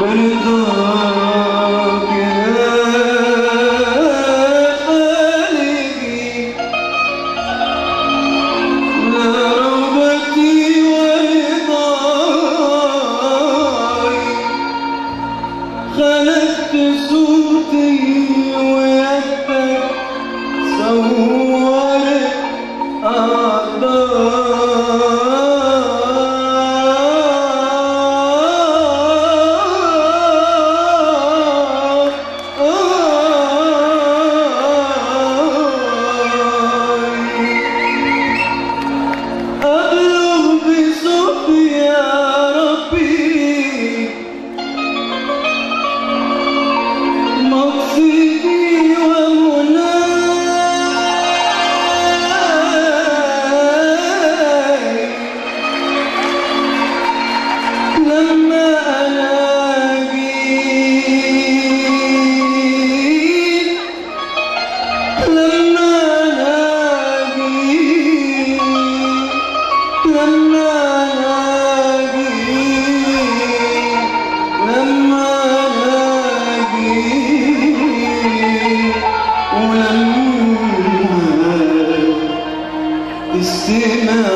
برضاك يا خالقي لا رغبتي ورضاي خلقت صوتي ويدك صورت أبلغ بصوتي يا ربي مقصدي ومناي لما ألاقيك لما ألاقيك لما ألاقيك لما ألاقيك ولما تستمع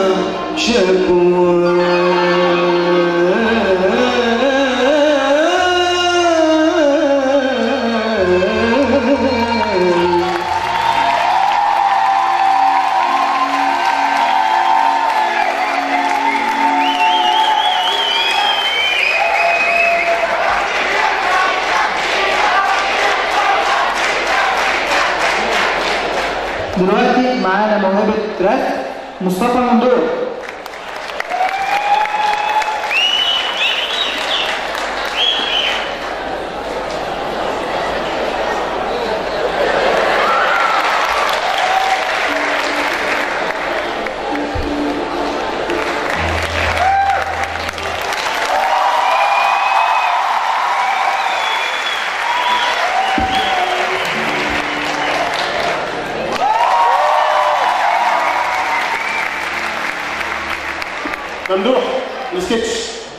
شكواي دلوقتي معانا موهبة رسم مصطفى مندور ممدوح السكتش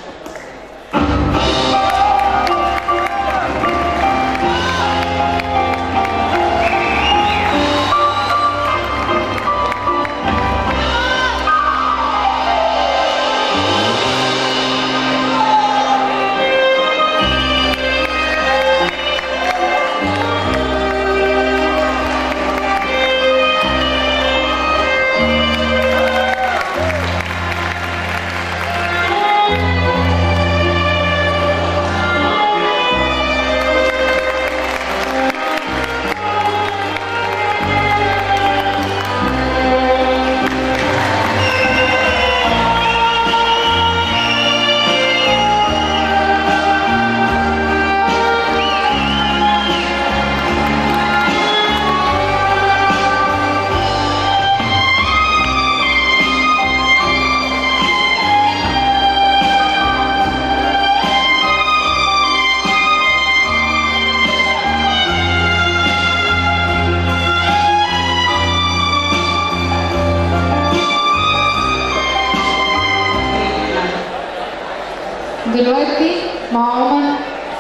دلوقتي مع عمر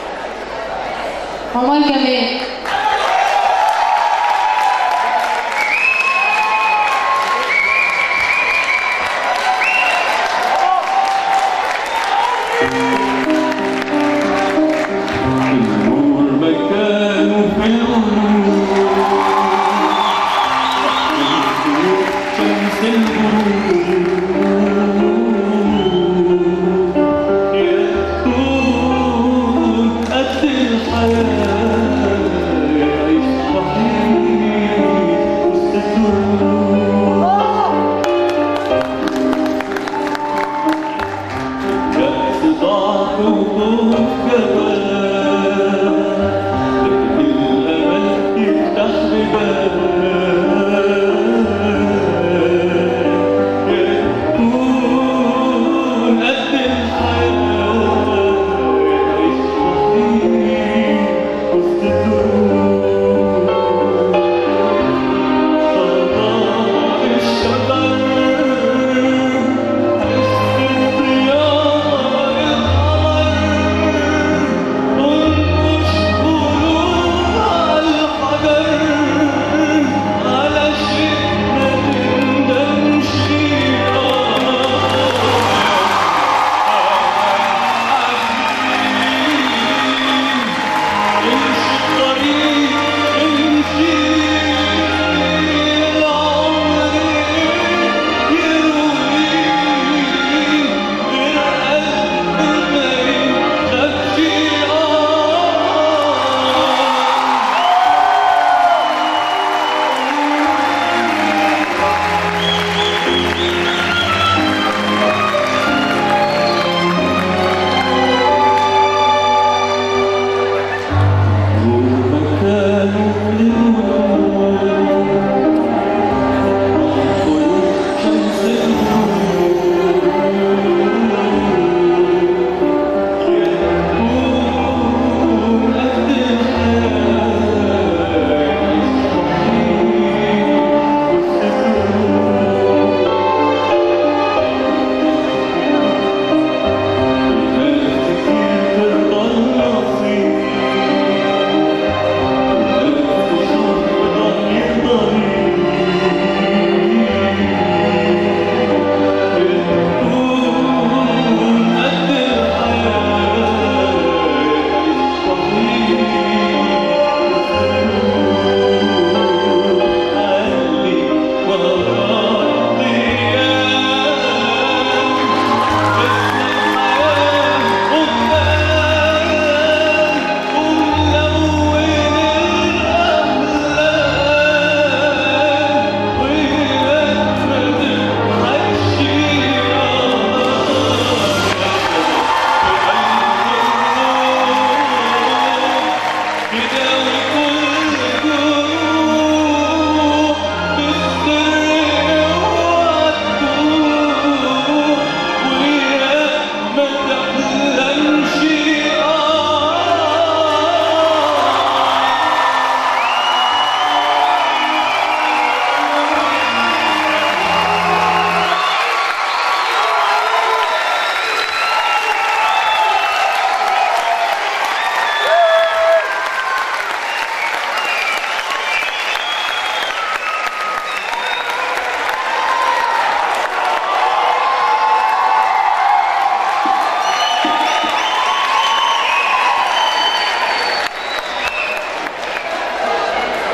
عمر جمال النور مكانه في الغروب شمس الغروب يكون قد الحياة يعيش وحيد وسط الدروب كأس ضعف وخوف جبال لكن الأمل يفتح ببال يكون قد الحياة يعيش وحيد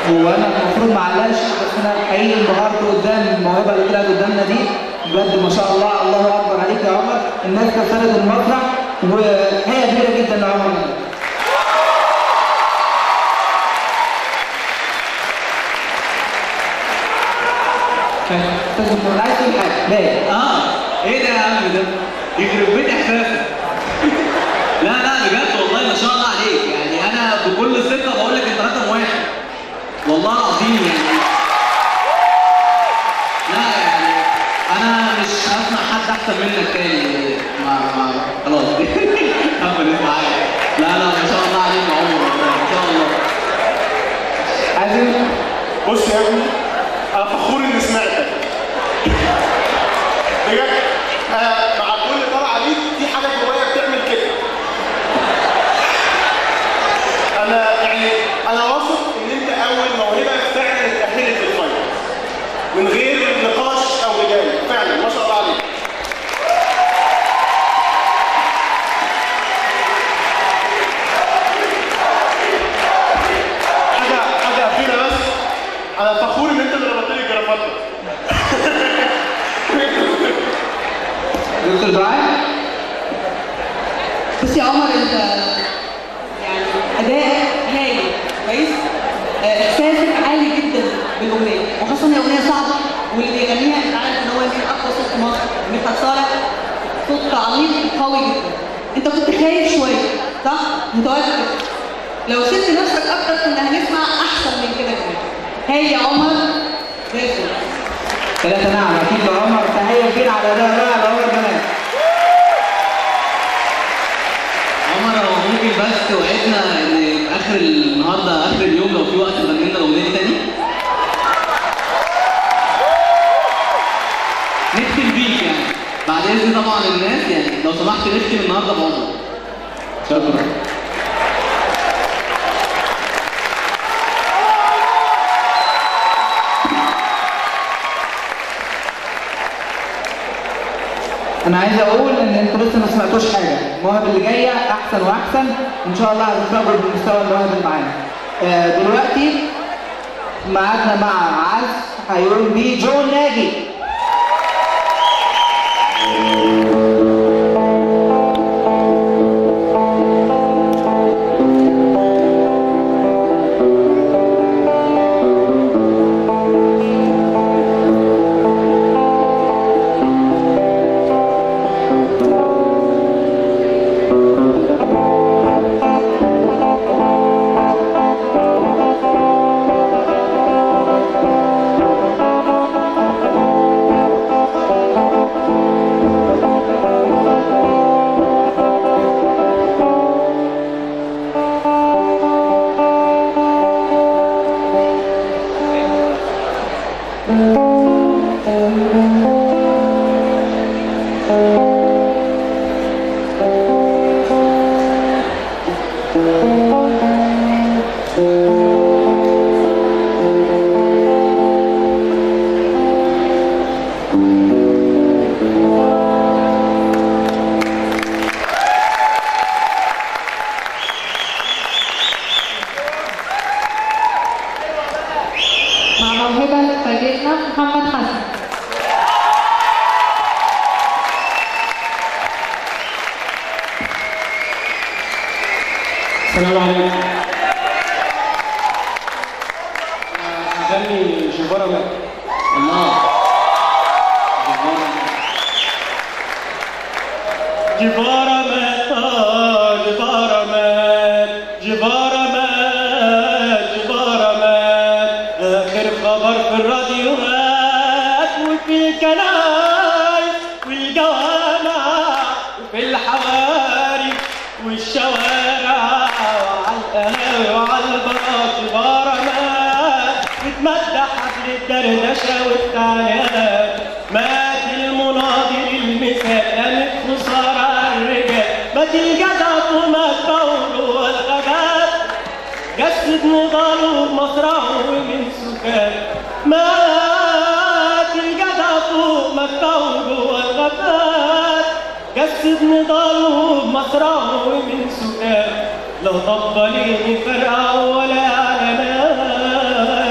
وانا المفروض ما علقش بس انا حقيقي انبهرت قدام الموهبه اللي طلعت قدامنا دي بجد ما شاء الله الله اكبر عليك يا عمر الناس كسرت المسرح وهي كبيره جدا يا عمر استاذ محمد عايز تقول حاجه ليه؟ اه ايه ده يا عم ده يخرب بيت احساسك لا لا بجد والله ما شاء الله عليك يعني انا بكل ثقه بقول لك انت رقم واحد والله العظيم يعني لا يعني انا مش هسمع حد احسن منك تاني ما ما خلاص كمل انت معايا لا لا ما شاء الله عليك يا عمر والله ما شاء الله عايزين بص يا ابني انا فخور اني سمعتك بجد آه مع كل طلعه ليك في حاجه جوايا بتعمل كده انا يعني انا واثق ان انت اول موهبه فعلا اتاهلت للفاينل من غير نقاش او رجال فعلا ما شاء الله عليك حاجه حاجه اخيره بس انا فخور ان انت اللي ربطت لي الجرافطه دكتور دعاء بص يا عمر انت يعني اداء هايل كويس آه، احساسك عالي جدا بالاغنيه وخاصه ان الاغنيه صعبه واللي بيغنيها انت عارف ان هو يمكن اقوى صوت في مصر مدحت صالح صوت عميق قوي جدا انت كنت خايف شويه صح؟ متوتر لو سبت نفسك اكتر كنا هنسمع احسن من كده كمان هاي يا عمر زي الفل ثلاثة نعم أكيد يا عمر تهيأ كبير على ده رائع لعمر كمان عمر هو ممكن بس توعدنا ان في اخر النهارده اخر اليوم لو في وقت تغني لنا الاغنيه دي تاني نختم بيك يعني بعد اذن طبعا الناس يعني لو سمحت نختم النهارده بعمر شكرا أنا عايز أقول إن أنتوا لسه ما سمعتوش حاجة المواهب اللي جاية أحسن وأحسن وإن شاء الله هتتقبل بمستوى المواهب اللي معانا آه، دلوقتي ميعادنا مع عزف هيقول بيه جون ناجي مع موهبة تفاجئنا محمد حسن السلام عليكم أغني جبارة مات الله جبارة مات آه، جبارة مات جبارة مات جبارة مات آخر خبر في الراديوهات وفي الكنايس والجوامع وفي الحواري والشوارع وعلى القهاوي وعلى البارات جبارة مات بتمدح حفل الدردشة والتعليقات مات المناضل المثال قامت خسارة على الرجال مات الجدع ومات قوله والغابات جسد نضاله بمصرعه ومن سكان مات الجدع فوق مكة جوه الغابات جسد نضاله بمصرعه ومن سكان لا طبليني فرقع ولا علامات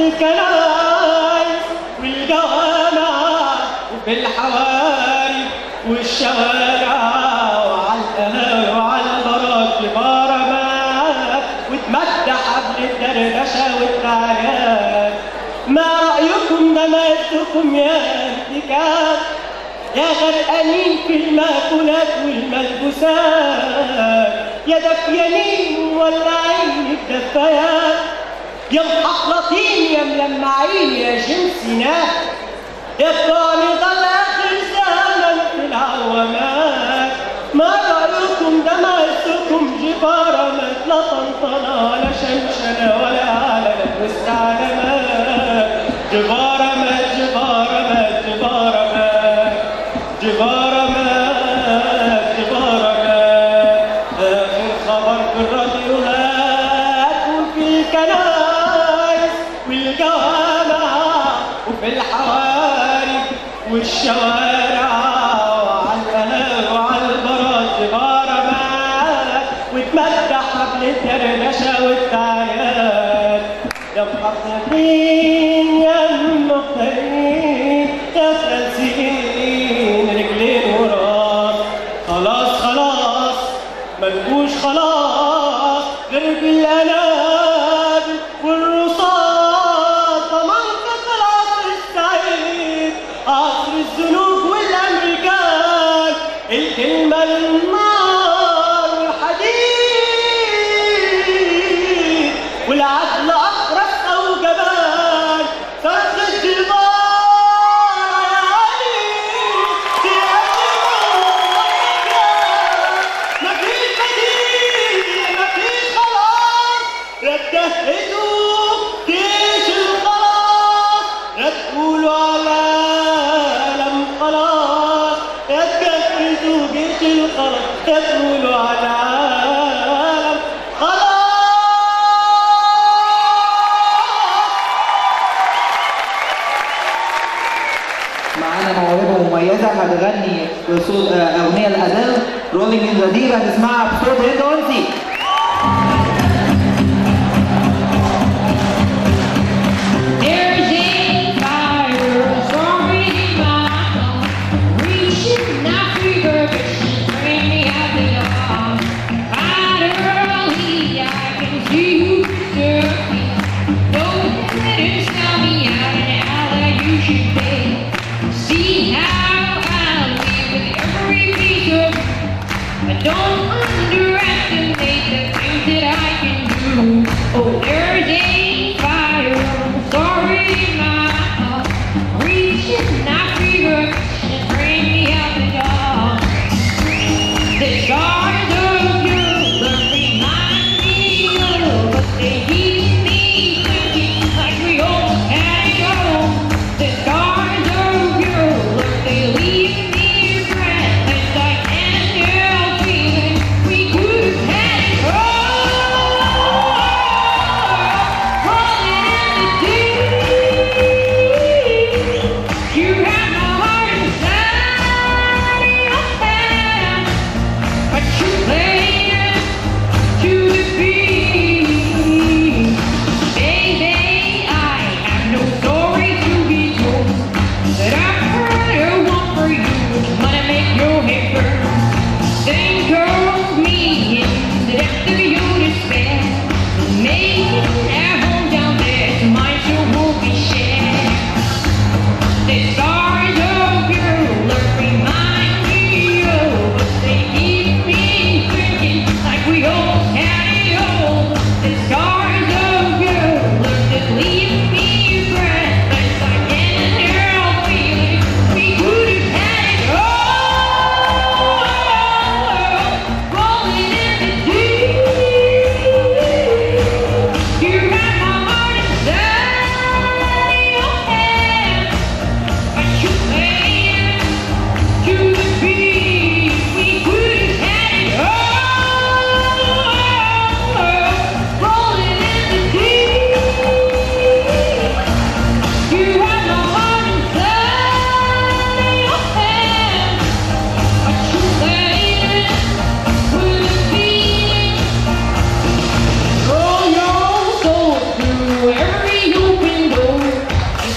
الكنائس والجوامع وفي الحواري والشوارع وعلى القهاوي وعلى البراج بارمات وتمدح قبل الدردشة والتعيات ما رأيكم ده مالكم يا انتكاس يا غرقانين في المأكولات والملبوسات يا دفيانين مولعين الدفايات يا محقلطين يا ملمعين يا جنسينات يا الطالب آخر زمن في العوامات ما رأيكم ده مقسكم جبارة مثل طنطنة ولا شمشنة ولا على واستعلامات جبارة مات جبارة مات جبارة مات جبارة مات جبارة مات آخر خبر في الراديوهات وفي الكنائس والجوامع وفي الحواري والشوارع وعلى القهاوي وعلى البراج جبارة مات وتمدح قبل الدردشة والتعيات يا محققين يا مختارين يا فلسفيين رجلين وراس خلاص خلاص ملكوش خلاص غير بالأناب والرصاص ضمنك العصر السعيد عصر الذنوب والأمريكان الكلمة النار والحديد والعدل أخرس أو جبان صرخ مفيش بديل مفيش خلاص رتهدوا جيش الخلاص رتقولوا على لم خلاص رتهدوا جيش الخلاص رتقولوا على عالم خلاص معانا موهبة مميزة هتغني بصوت آه، أغنية الأدل رولينج إن ذا ديب هتسمعها بصوت هند أنسي There's a fire soaring in my lungs, reaching out for your vision, bring me out the yard. Right early, I can see you surfing. Don't let it sell me out and how that you should pay. See how I live with every piece of I don't underestimate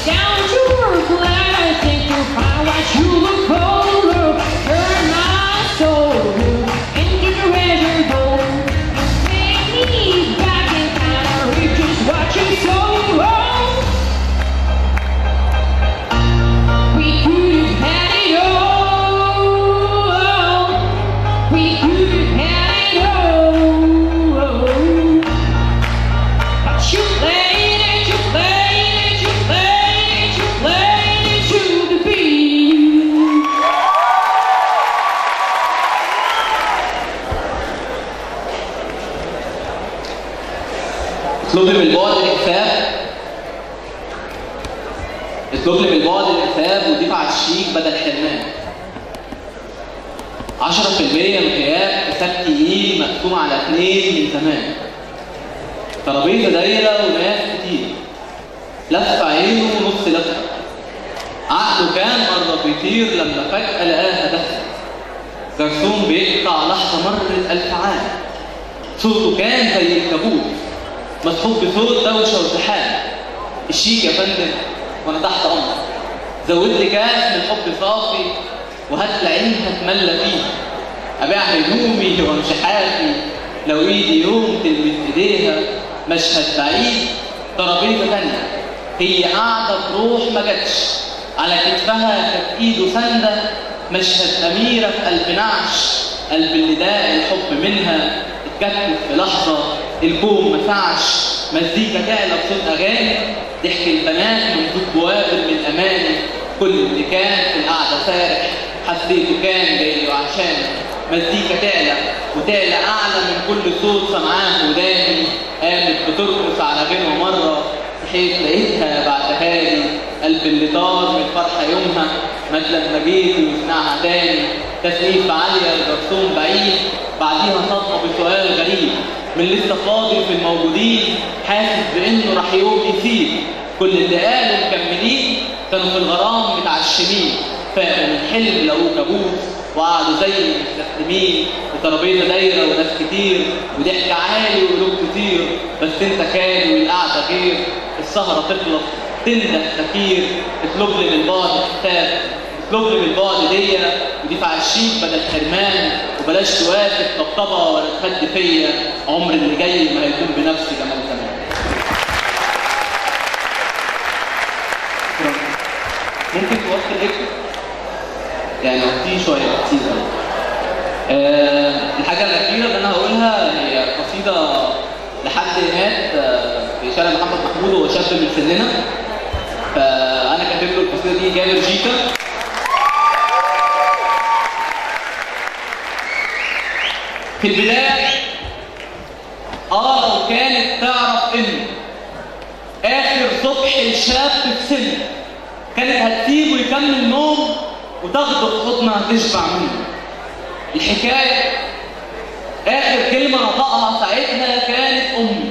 down to earth, let us think to find what you look colder. Turn my soul into treasure gold. Take me back in time, reach just what you so wrong. We could have had it all. We could have had it all. But you played it, you played it, you played it, you played it to the beat. اطلب لي من البعد الإكفاء اطلب لي من البعد الإكفاء ودفع الشيك بدل حرمان 10% من غياب حساب تقيل مقسوم على اثنين من زمان ترابيزة دايرة وناس كتير لف عينه نص لفة عقله كان قرب يطير لما فجأة لقاها دفة جرسون بيقطع لحظة مرت ألف عام صوته كان زي الكابوس مصحوب بصوت دوشة وزحام الشيك يا فندم وأنا تحت أمرك زود لي كاس من حب صافي وهات لي عينها اتملى فيه أبيع هدومي وامشي حافي لو إيدي يوم تلمس إيديها مشهد بعيد ترابيزة تانية هي قاعدة تروح ما جاتش على كتفها كانت إيده سندة مشهد أميرة في قلب نعش قلب اللي داق الحب منها اتكتف في لحظة الكون ما سعش مزيكا تعلى بصوت أغاني ضحك البنات من صوت بوابل من أماني كل اللي كان في القعدة سارح حسيته كان جاي عشان مزيكا تعلى وتعلى أعلى من كل صوت سمعاه وداني قامت بترقص على غنوة مرة صحيت لقيتها بعدها لي قلب اللي طار من الفرحة يومها مات لما جيت وسمعها تاني تسقيف عالية الجرسون بعيد بعديها صدمة بسؤال غريب من لسه فاضل في الموجودين حاسس بإنه راح يوم يسيب كل اللي قالوا مكملين كانوا في الغرام متعشمين فاقوا من حلم لقوه كابوس وقعدوا زي المستخدمين وترابيزه دايره وناس كتير وضحك عالي وقلوب كتير بس انت كان والقعده غير السهره تخلص تنده سفير اطلب لي من بعد حساب اطلب لي من بعد دية ودفع الشيك بدل حرمان وبلاش توافق طبطبه ولا تهد فيا عمر اللي جاي ما هيكون بنفس جمال زمان ممكن توصل الاكتب يعني وقتي شويه كتير قوي أه الحاجه الاخيره اللي انا هقولها هي قصيده لحد مات آه، في شارع محمد محمود وهو شاب من سننا فانا كاتب له القصيده دي جابر جيكا في البدايه اه لو كانت تعرف ان اخر صبح الشاب في سنه كانت هتسيبه يكمل نوم وتاخده في حضنها تشبع منه الحكاية آخر كلمة نطقها ساعتها كانت أمي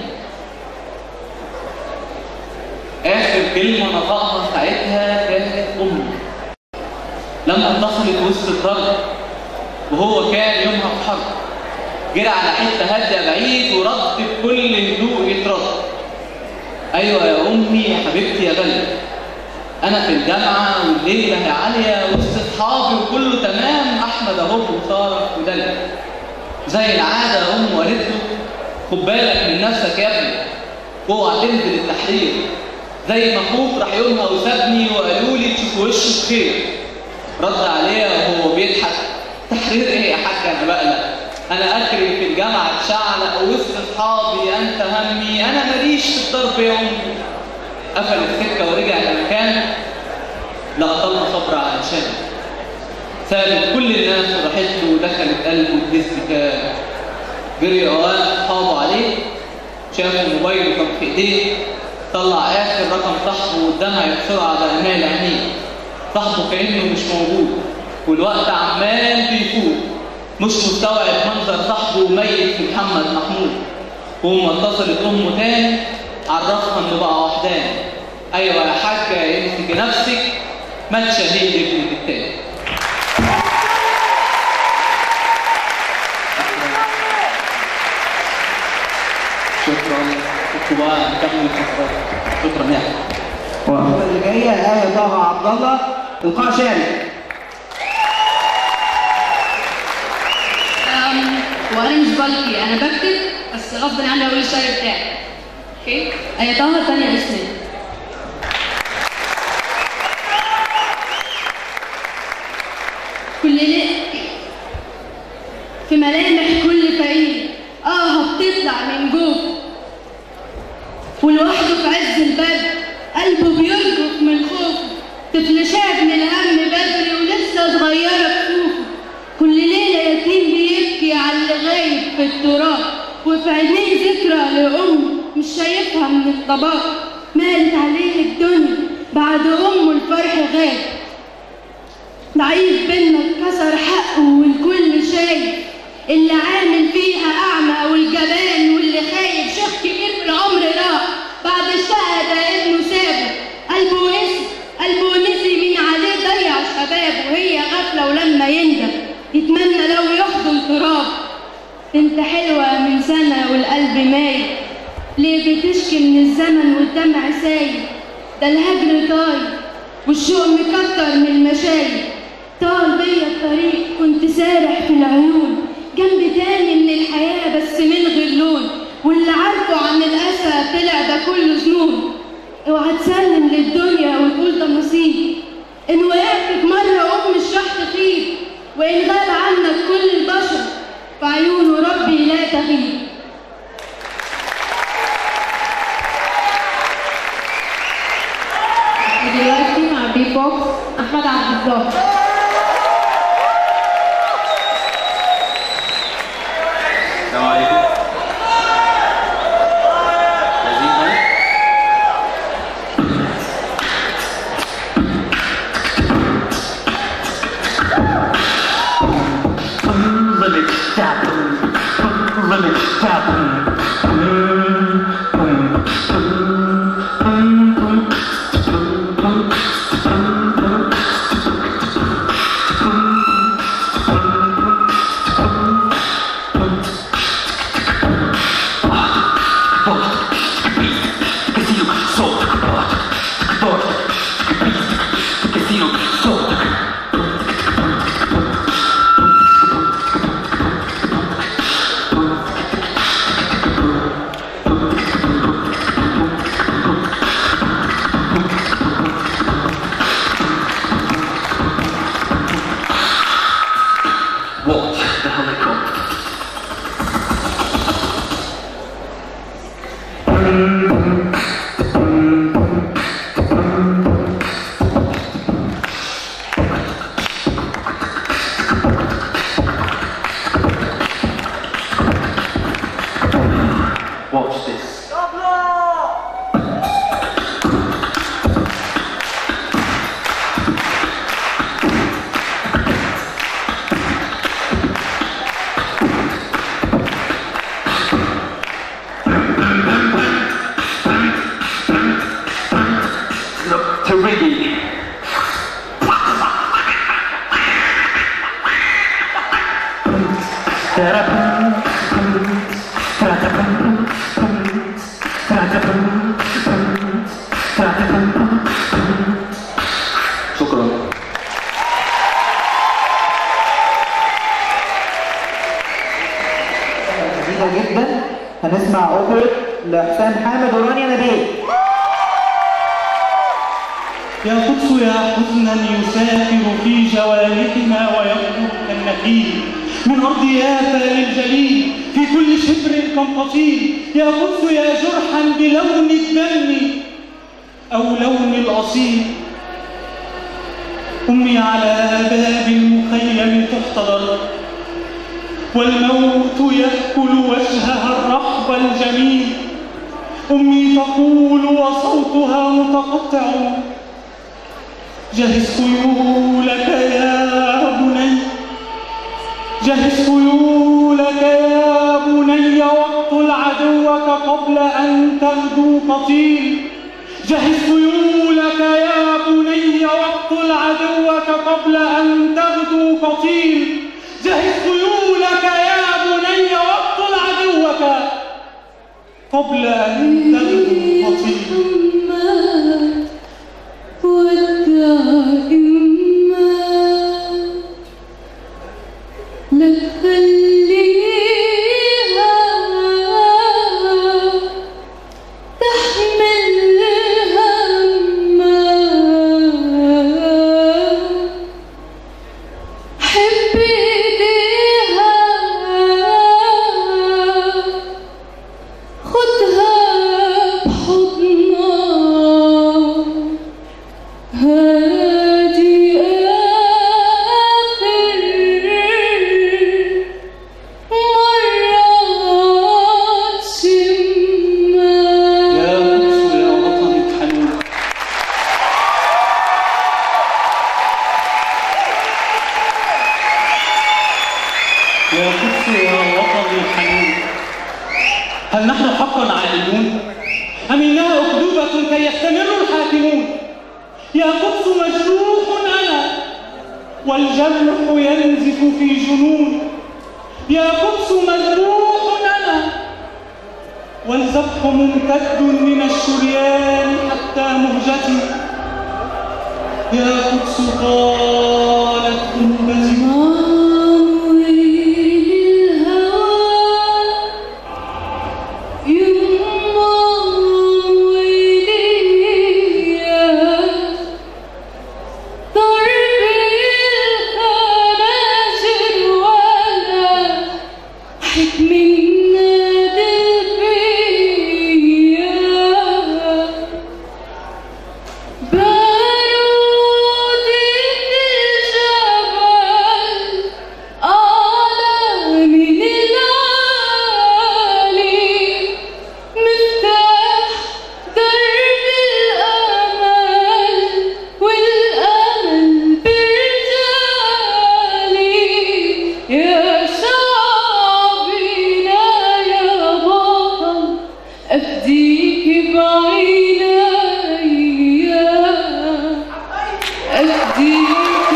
آخر كلمة نطقها ساعتها كانت أمي لما اتصلت وسط الضرب وهو كان يومها في حرب جرى على حتة هادية بعيد ورد بكل هدوء يترد أيوة يا أمي يا حبيبتي يا غالية انا في الجامعه والليله هي عاليه وسط اصحابي وكله تمام احمد اهو وساره ودلع زي العاده امه قالت له خد بالك من نفسك يا ابني اوعى تنزل التحرير زي ما اخوك راح يومها وسابني وقالوا لي تشوف وشه بخير رد عليها وهو بيضحك تحرير ايه يا حاج انا بقلق انا اخري في الجامعه اتشعلق وسط اصحابي انت همي انا ماليش في الضرب يا امي قفل السكه ورجع لمكانه لا طلع صبر علشان سابت كل الناس وراحت له ودخلت قلبه الدس كان جري اوقات اصحابه عليه شاف موبايله كان في ايديه طلع اخر رقم صاحبه والدمع بسرعه بامال عينيه صاحبه كانه مش موجود والوقت عمال بيفوت مش مستوعب منظر صاحبه ميت في محمد محمود وأما اتصلت امه تاني عرفها انه بقى وحداني ايوه يا حاجه امسك نفسك ما تشهيد ابنك التاني شكرا شكرا بقى نكمل شكرا شكرا يا و- جايه آية طه عبد الله القاء شارك أم، وانا مش بلقي انا بكتب بس غصب عني اقول الشعر بتاعي اوكي ايتها ثانيه اسمي كل ليل في ملامح كل فقير اه بتطلع من جوه ولوحده في عز البرد قلبه بيرجف من خوفه طفل شاب من الهم بدري ولسه صغيرة كفوفه كل ليلة يتيم بيبكي على اللي غايب في التراب وفي عينيه ذكرى لأمه مش شايفها من الطباق مالت عليه الدنيا بعد أمه الفرح غاب ضعيف بينا اتكسر حقه والكل شايف اللي عامل فيها أعمى والجبان واللي خايف شيخ كبير في العمر راح بعد الشقة ده ابنه سابه قلبه نسي قلبه نسي مين عليه ضيع شبابه وهي غفلة ولما يندم يتمنى لو يحضن تراب بنت حلوة من سنة والقلب مايل ليه بتشكي من الزمن والدمع سايل ده الهجر طاير والشوق مكتر من المشايل طال بيا الطريق كنت سارح في العيون جنب تاني من الحياة بس من غير لون واللي عارفه عن الأسى طلع ده كله ظنون اوعى تسلم للدنيا وتقول ده نصيب ان وقعت في مرة أم الشح تخيب وإن غاب عنك كل البشر فعيون ربي لا تغيب ودلوقتي مع بي بوكس احمد عبد الظاهر السلام عليكم جاهزين طيب؟ Village Chapel, Village Chapel. Watch the helicopter. Watch this. Look to Riggy. شكرا جديدة جدا هنسمع اوبرت لحسام حامد ورانيا نبيل يا قدس يا حزنا يسافر في جوانحنا ويخرج كالنخيل من أرض يافا للجليل في كل شبر كالقصيل يا قدس يا جرحا بلون الدم أو لون الأصيل أمي على باب المخيم تحتضر والموت يأكل وجهها الرحب الجميل أمي تقول وصوتها متقطع جهز خيولك يا بني جهز خيولك يا بني واقتل عدوك قبل أن تغدو قتيل جهز خيولك يا بني واقتل عدوك قبل أن تغدو قتيل جهز خيولك يا بني واقتل عدوك قبل أن تغدو قتيل يا قدس مجروح أنا والجرح ينزف في جنوني يا قدس مجروح أنا والذبح ممتد من الشريان حتى مهجتي يا قدس قالت أنبتي يا شعبنا يا بطل أفديك بعيني أفديك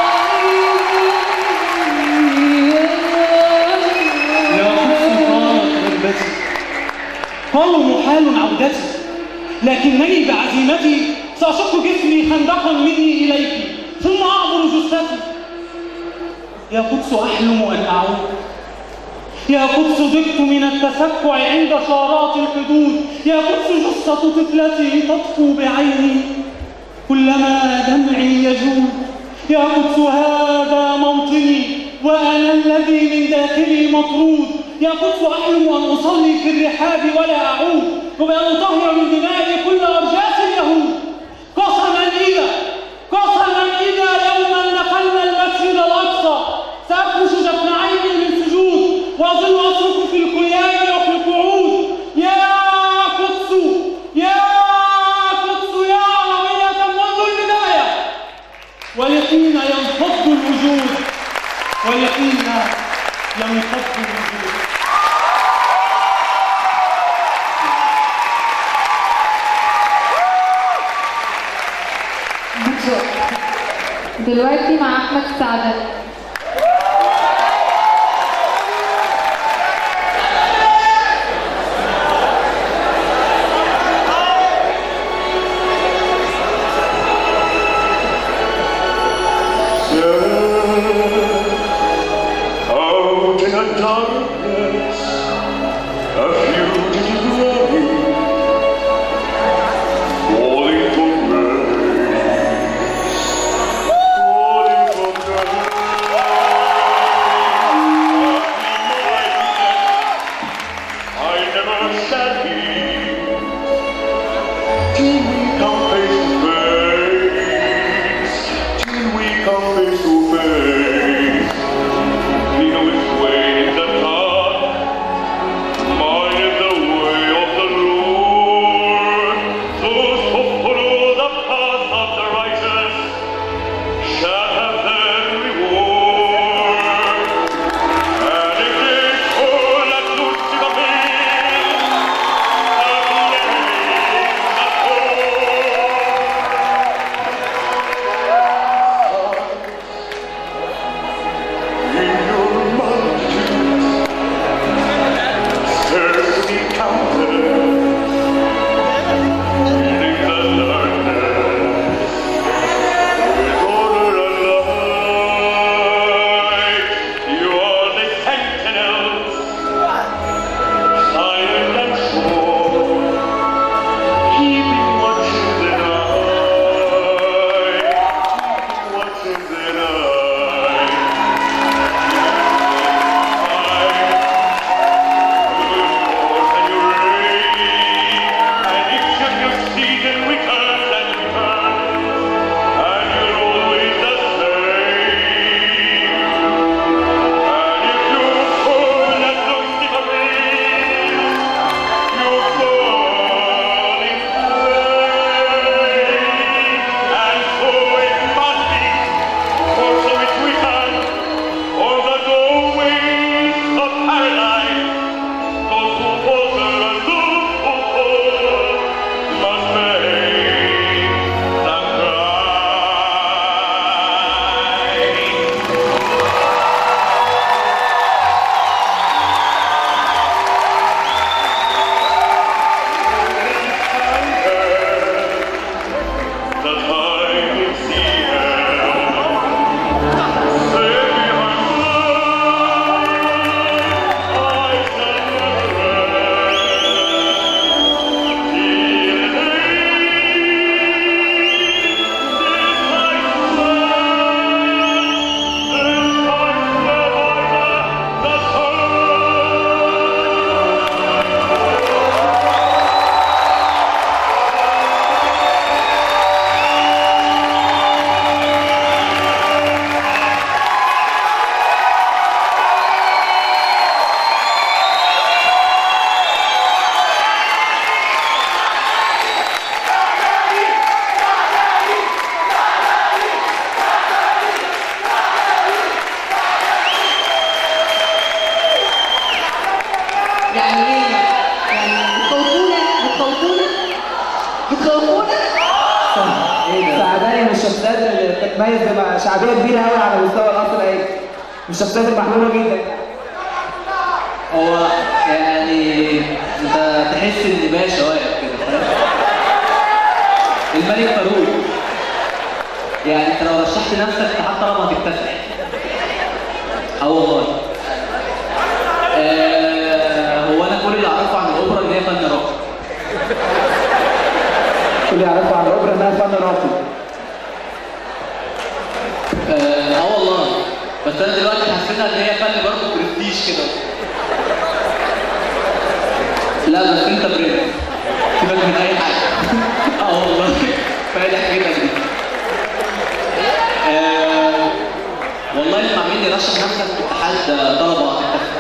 يا قدس قالت غربتي قالوا محال عودتي لكنني بعزيمتي سأشق جسمي خندقا مني إليك ثم أعبر جثتي يا قدس أحلم أن أعود يا قدس ضبت من التسكع عند شارات الحدود يا قدس جثة طفلتي تطفو بعيني كلما دمعي يجود يا قدس هذا موطني وأنا الذي من داخلي مطرود يا قدس أحلم أن أصلي في الرحاب ولا أعود وبأن أطهر من دمائي كل أرجاس اليهود قسما إذا قسما إذا يوما دخلنا المسجد الأقصى سأفرش جفن عيني من سجود وأظل أصرخ في القيام وفي القعود يا قدس يا قدس يا عربية منذ البداية واليقين ينفض الوجود واليقين ينفض الوجود دلوقتي مع احمد سعدة Out in a darkness, a fugitive running, falling for grace, falling for grace. بيتميز بشعبيه كبيره قوي على مستوى القصر العيني من الشخصيات المحبوبه جدا هو يعني انت تحس ان باشا واقف كده فاهم؟ الملك فاروق يعني انت لو رشحت نفسك حتى لو هتكتسح اه والله آه هو انا كل اللي اعرفه عن الاوبرا ان هي فن راقي كل اللي يعرفوا عن الاوبرا انها فن راقي اه آه والله بس انا دلوقتي حسيتها ان هي فن برضه برستيج كده لا بس انت برنس سيبك من اي حاجه اه والله فالح كده دي آه والله اللي عاملين لي رشح نفسك في اتحاد طلبه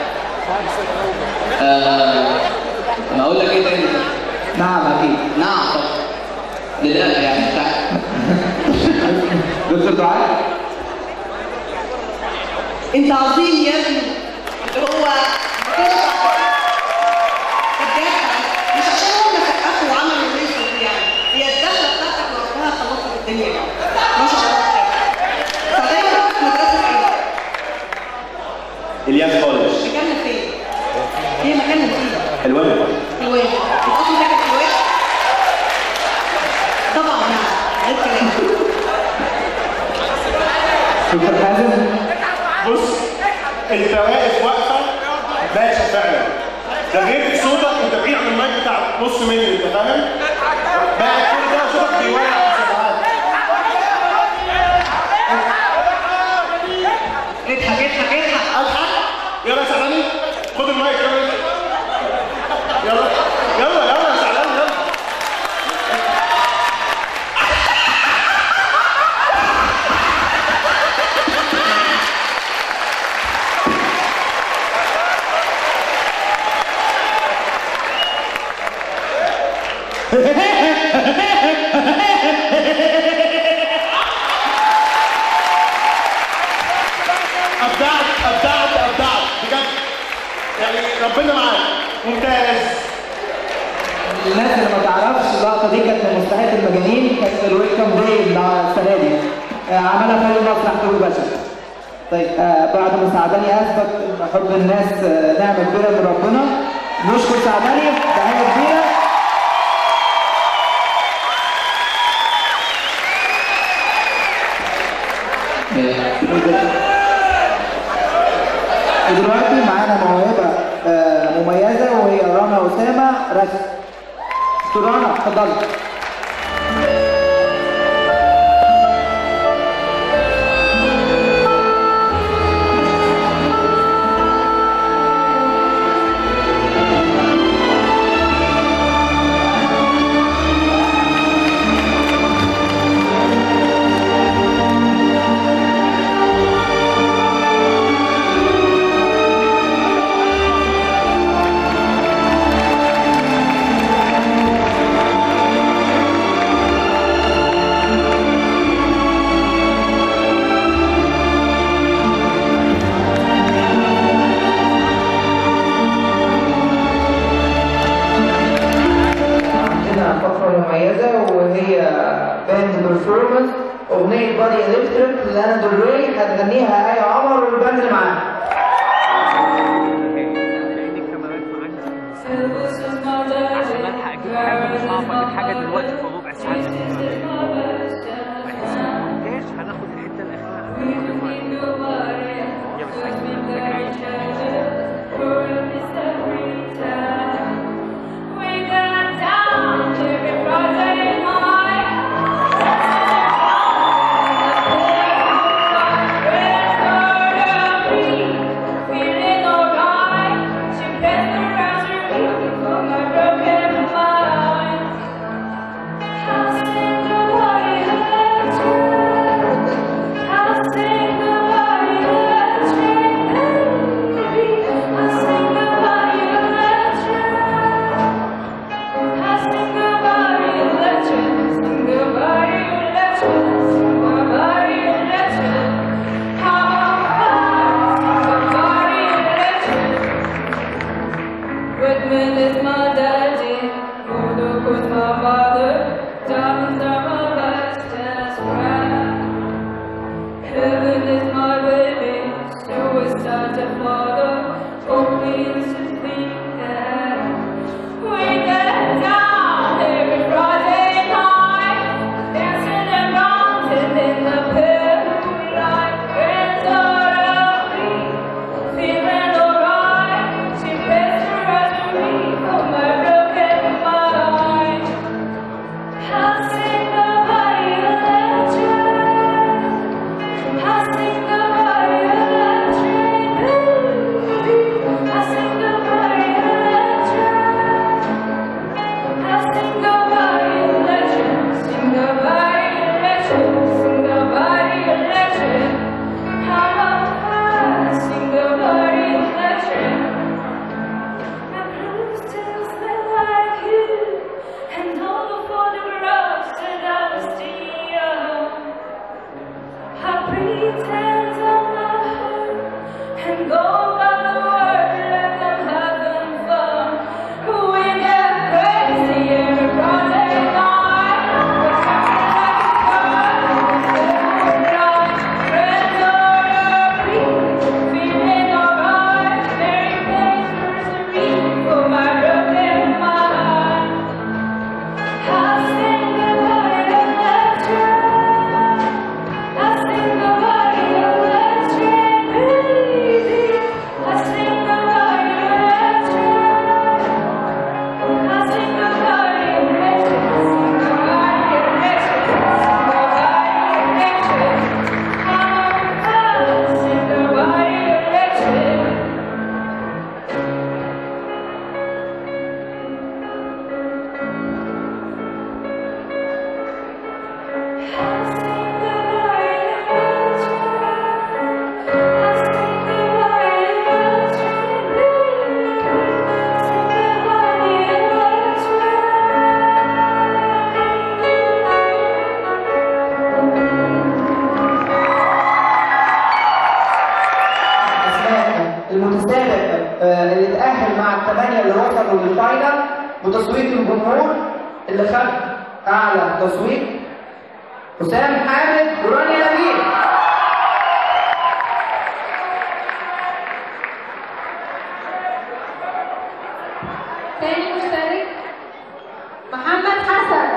آه ما اقول لك ايه تاني نعم اكيد نعم طبعا للاسف يعني بتاع دكتور دعاء انت عظيم يا ابني اللي هو بجد مش عشان هم سقفوا وعملوا الريسو دي يعني هي الدخله بتاعتك لوحدها خلصت الدنيا ما شاء الله فدايما في مدرسه ايه؟ الياس كولج مكاننا فين؟ هي مكاننا فين؟ حلوان حلوان الاصل ده كان حلوان؟ طبعا نعم غير كلام دكتور حازم بص انت واقف واقفه باشا فعلا ده غير صوتك انت بعيد عن المايك بتاع نص ملي انت فاهم؟ بقى كل ده صوتك بيولع في السماعات اضحك اضحك اضحك اضحك يلا يا سعداني خد المايك يلا يلا يلا يلا يا سعداني يلا ابدعت ابدعت ابدعت بجد يعني ربنا معاك ممتاز الناس اللي ما تعرفش اللقطه دي كانت من مستحيل المجانين كانت الويلكم داي بتاع السنه دي آه، عملها فريق مسرح طول بشر طيب آه، بعد ما سعداني اثبت ان حب الناس آه، نعمه كبيره من ربنا نشكر سعداني تحيه كبيره ودلوقتي معانا موهبه آه، مميزه وهي رنا اسامه رسم دكتور رنا اتفضلي عندنا فقرة مميزة وهي باند بيرفورمانس أغنية بادي إلكتريك لانا دول ري هتغنيها آية عمر والباند معاها عشان الحق اجيب حاجه مش هعرف اجيب حاجه دلوقتي في ربع ساعه مونتاج هناخد الحته الاخيره هي بس Thank وتصويت الجمهور اللي خد اعلى تصويت حسام حامد ورانيا نبيل تاني مشترك محمد حسن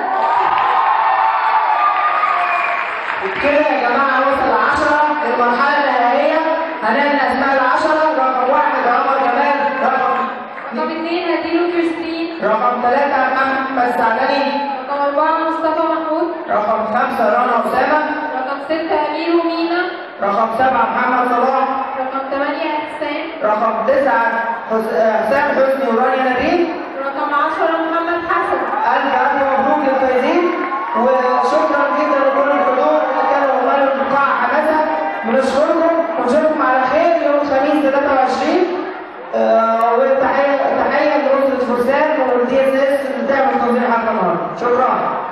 وبكده يا جماعه وصل 10 المرحله النهائيه هنعلن اسماء العشره رقم واحد عمر جمال رقم رقم اثنين هديله كريستين رقم ثلاثه محمد سعدني رقم أربعة مصطفى محمود رقم خمسه رنا اسامه رقم ستة أمير ومينا رقم سبعه محمد صلاح رقم ثمانية إحسان رقم تسعه حس- آه، حسام حسني ورانيا نبيل رقم عشرة محمد حسن ألف ألف مبروك للفايزين وشكرا جدا لكل الحضور اللي كانوا والله القاعة حماسة بنشكركم ونشوفكم على خير يوم الخميس 23 آه، وتحية تحية لأسرة فرسان والدي اس اس اللي بتعمل تنظيم حلقة النهارده شكرا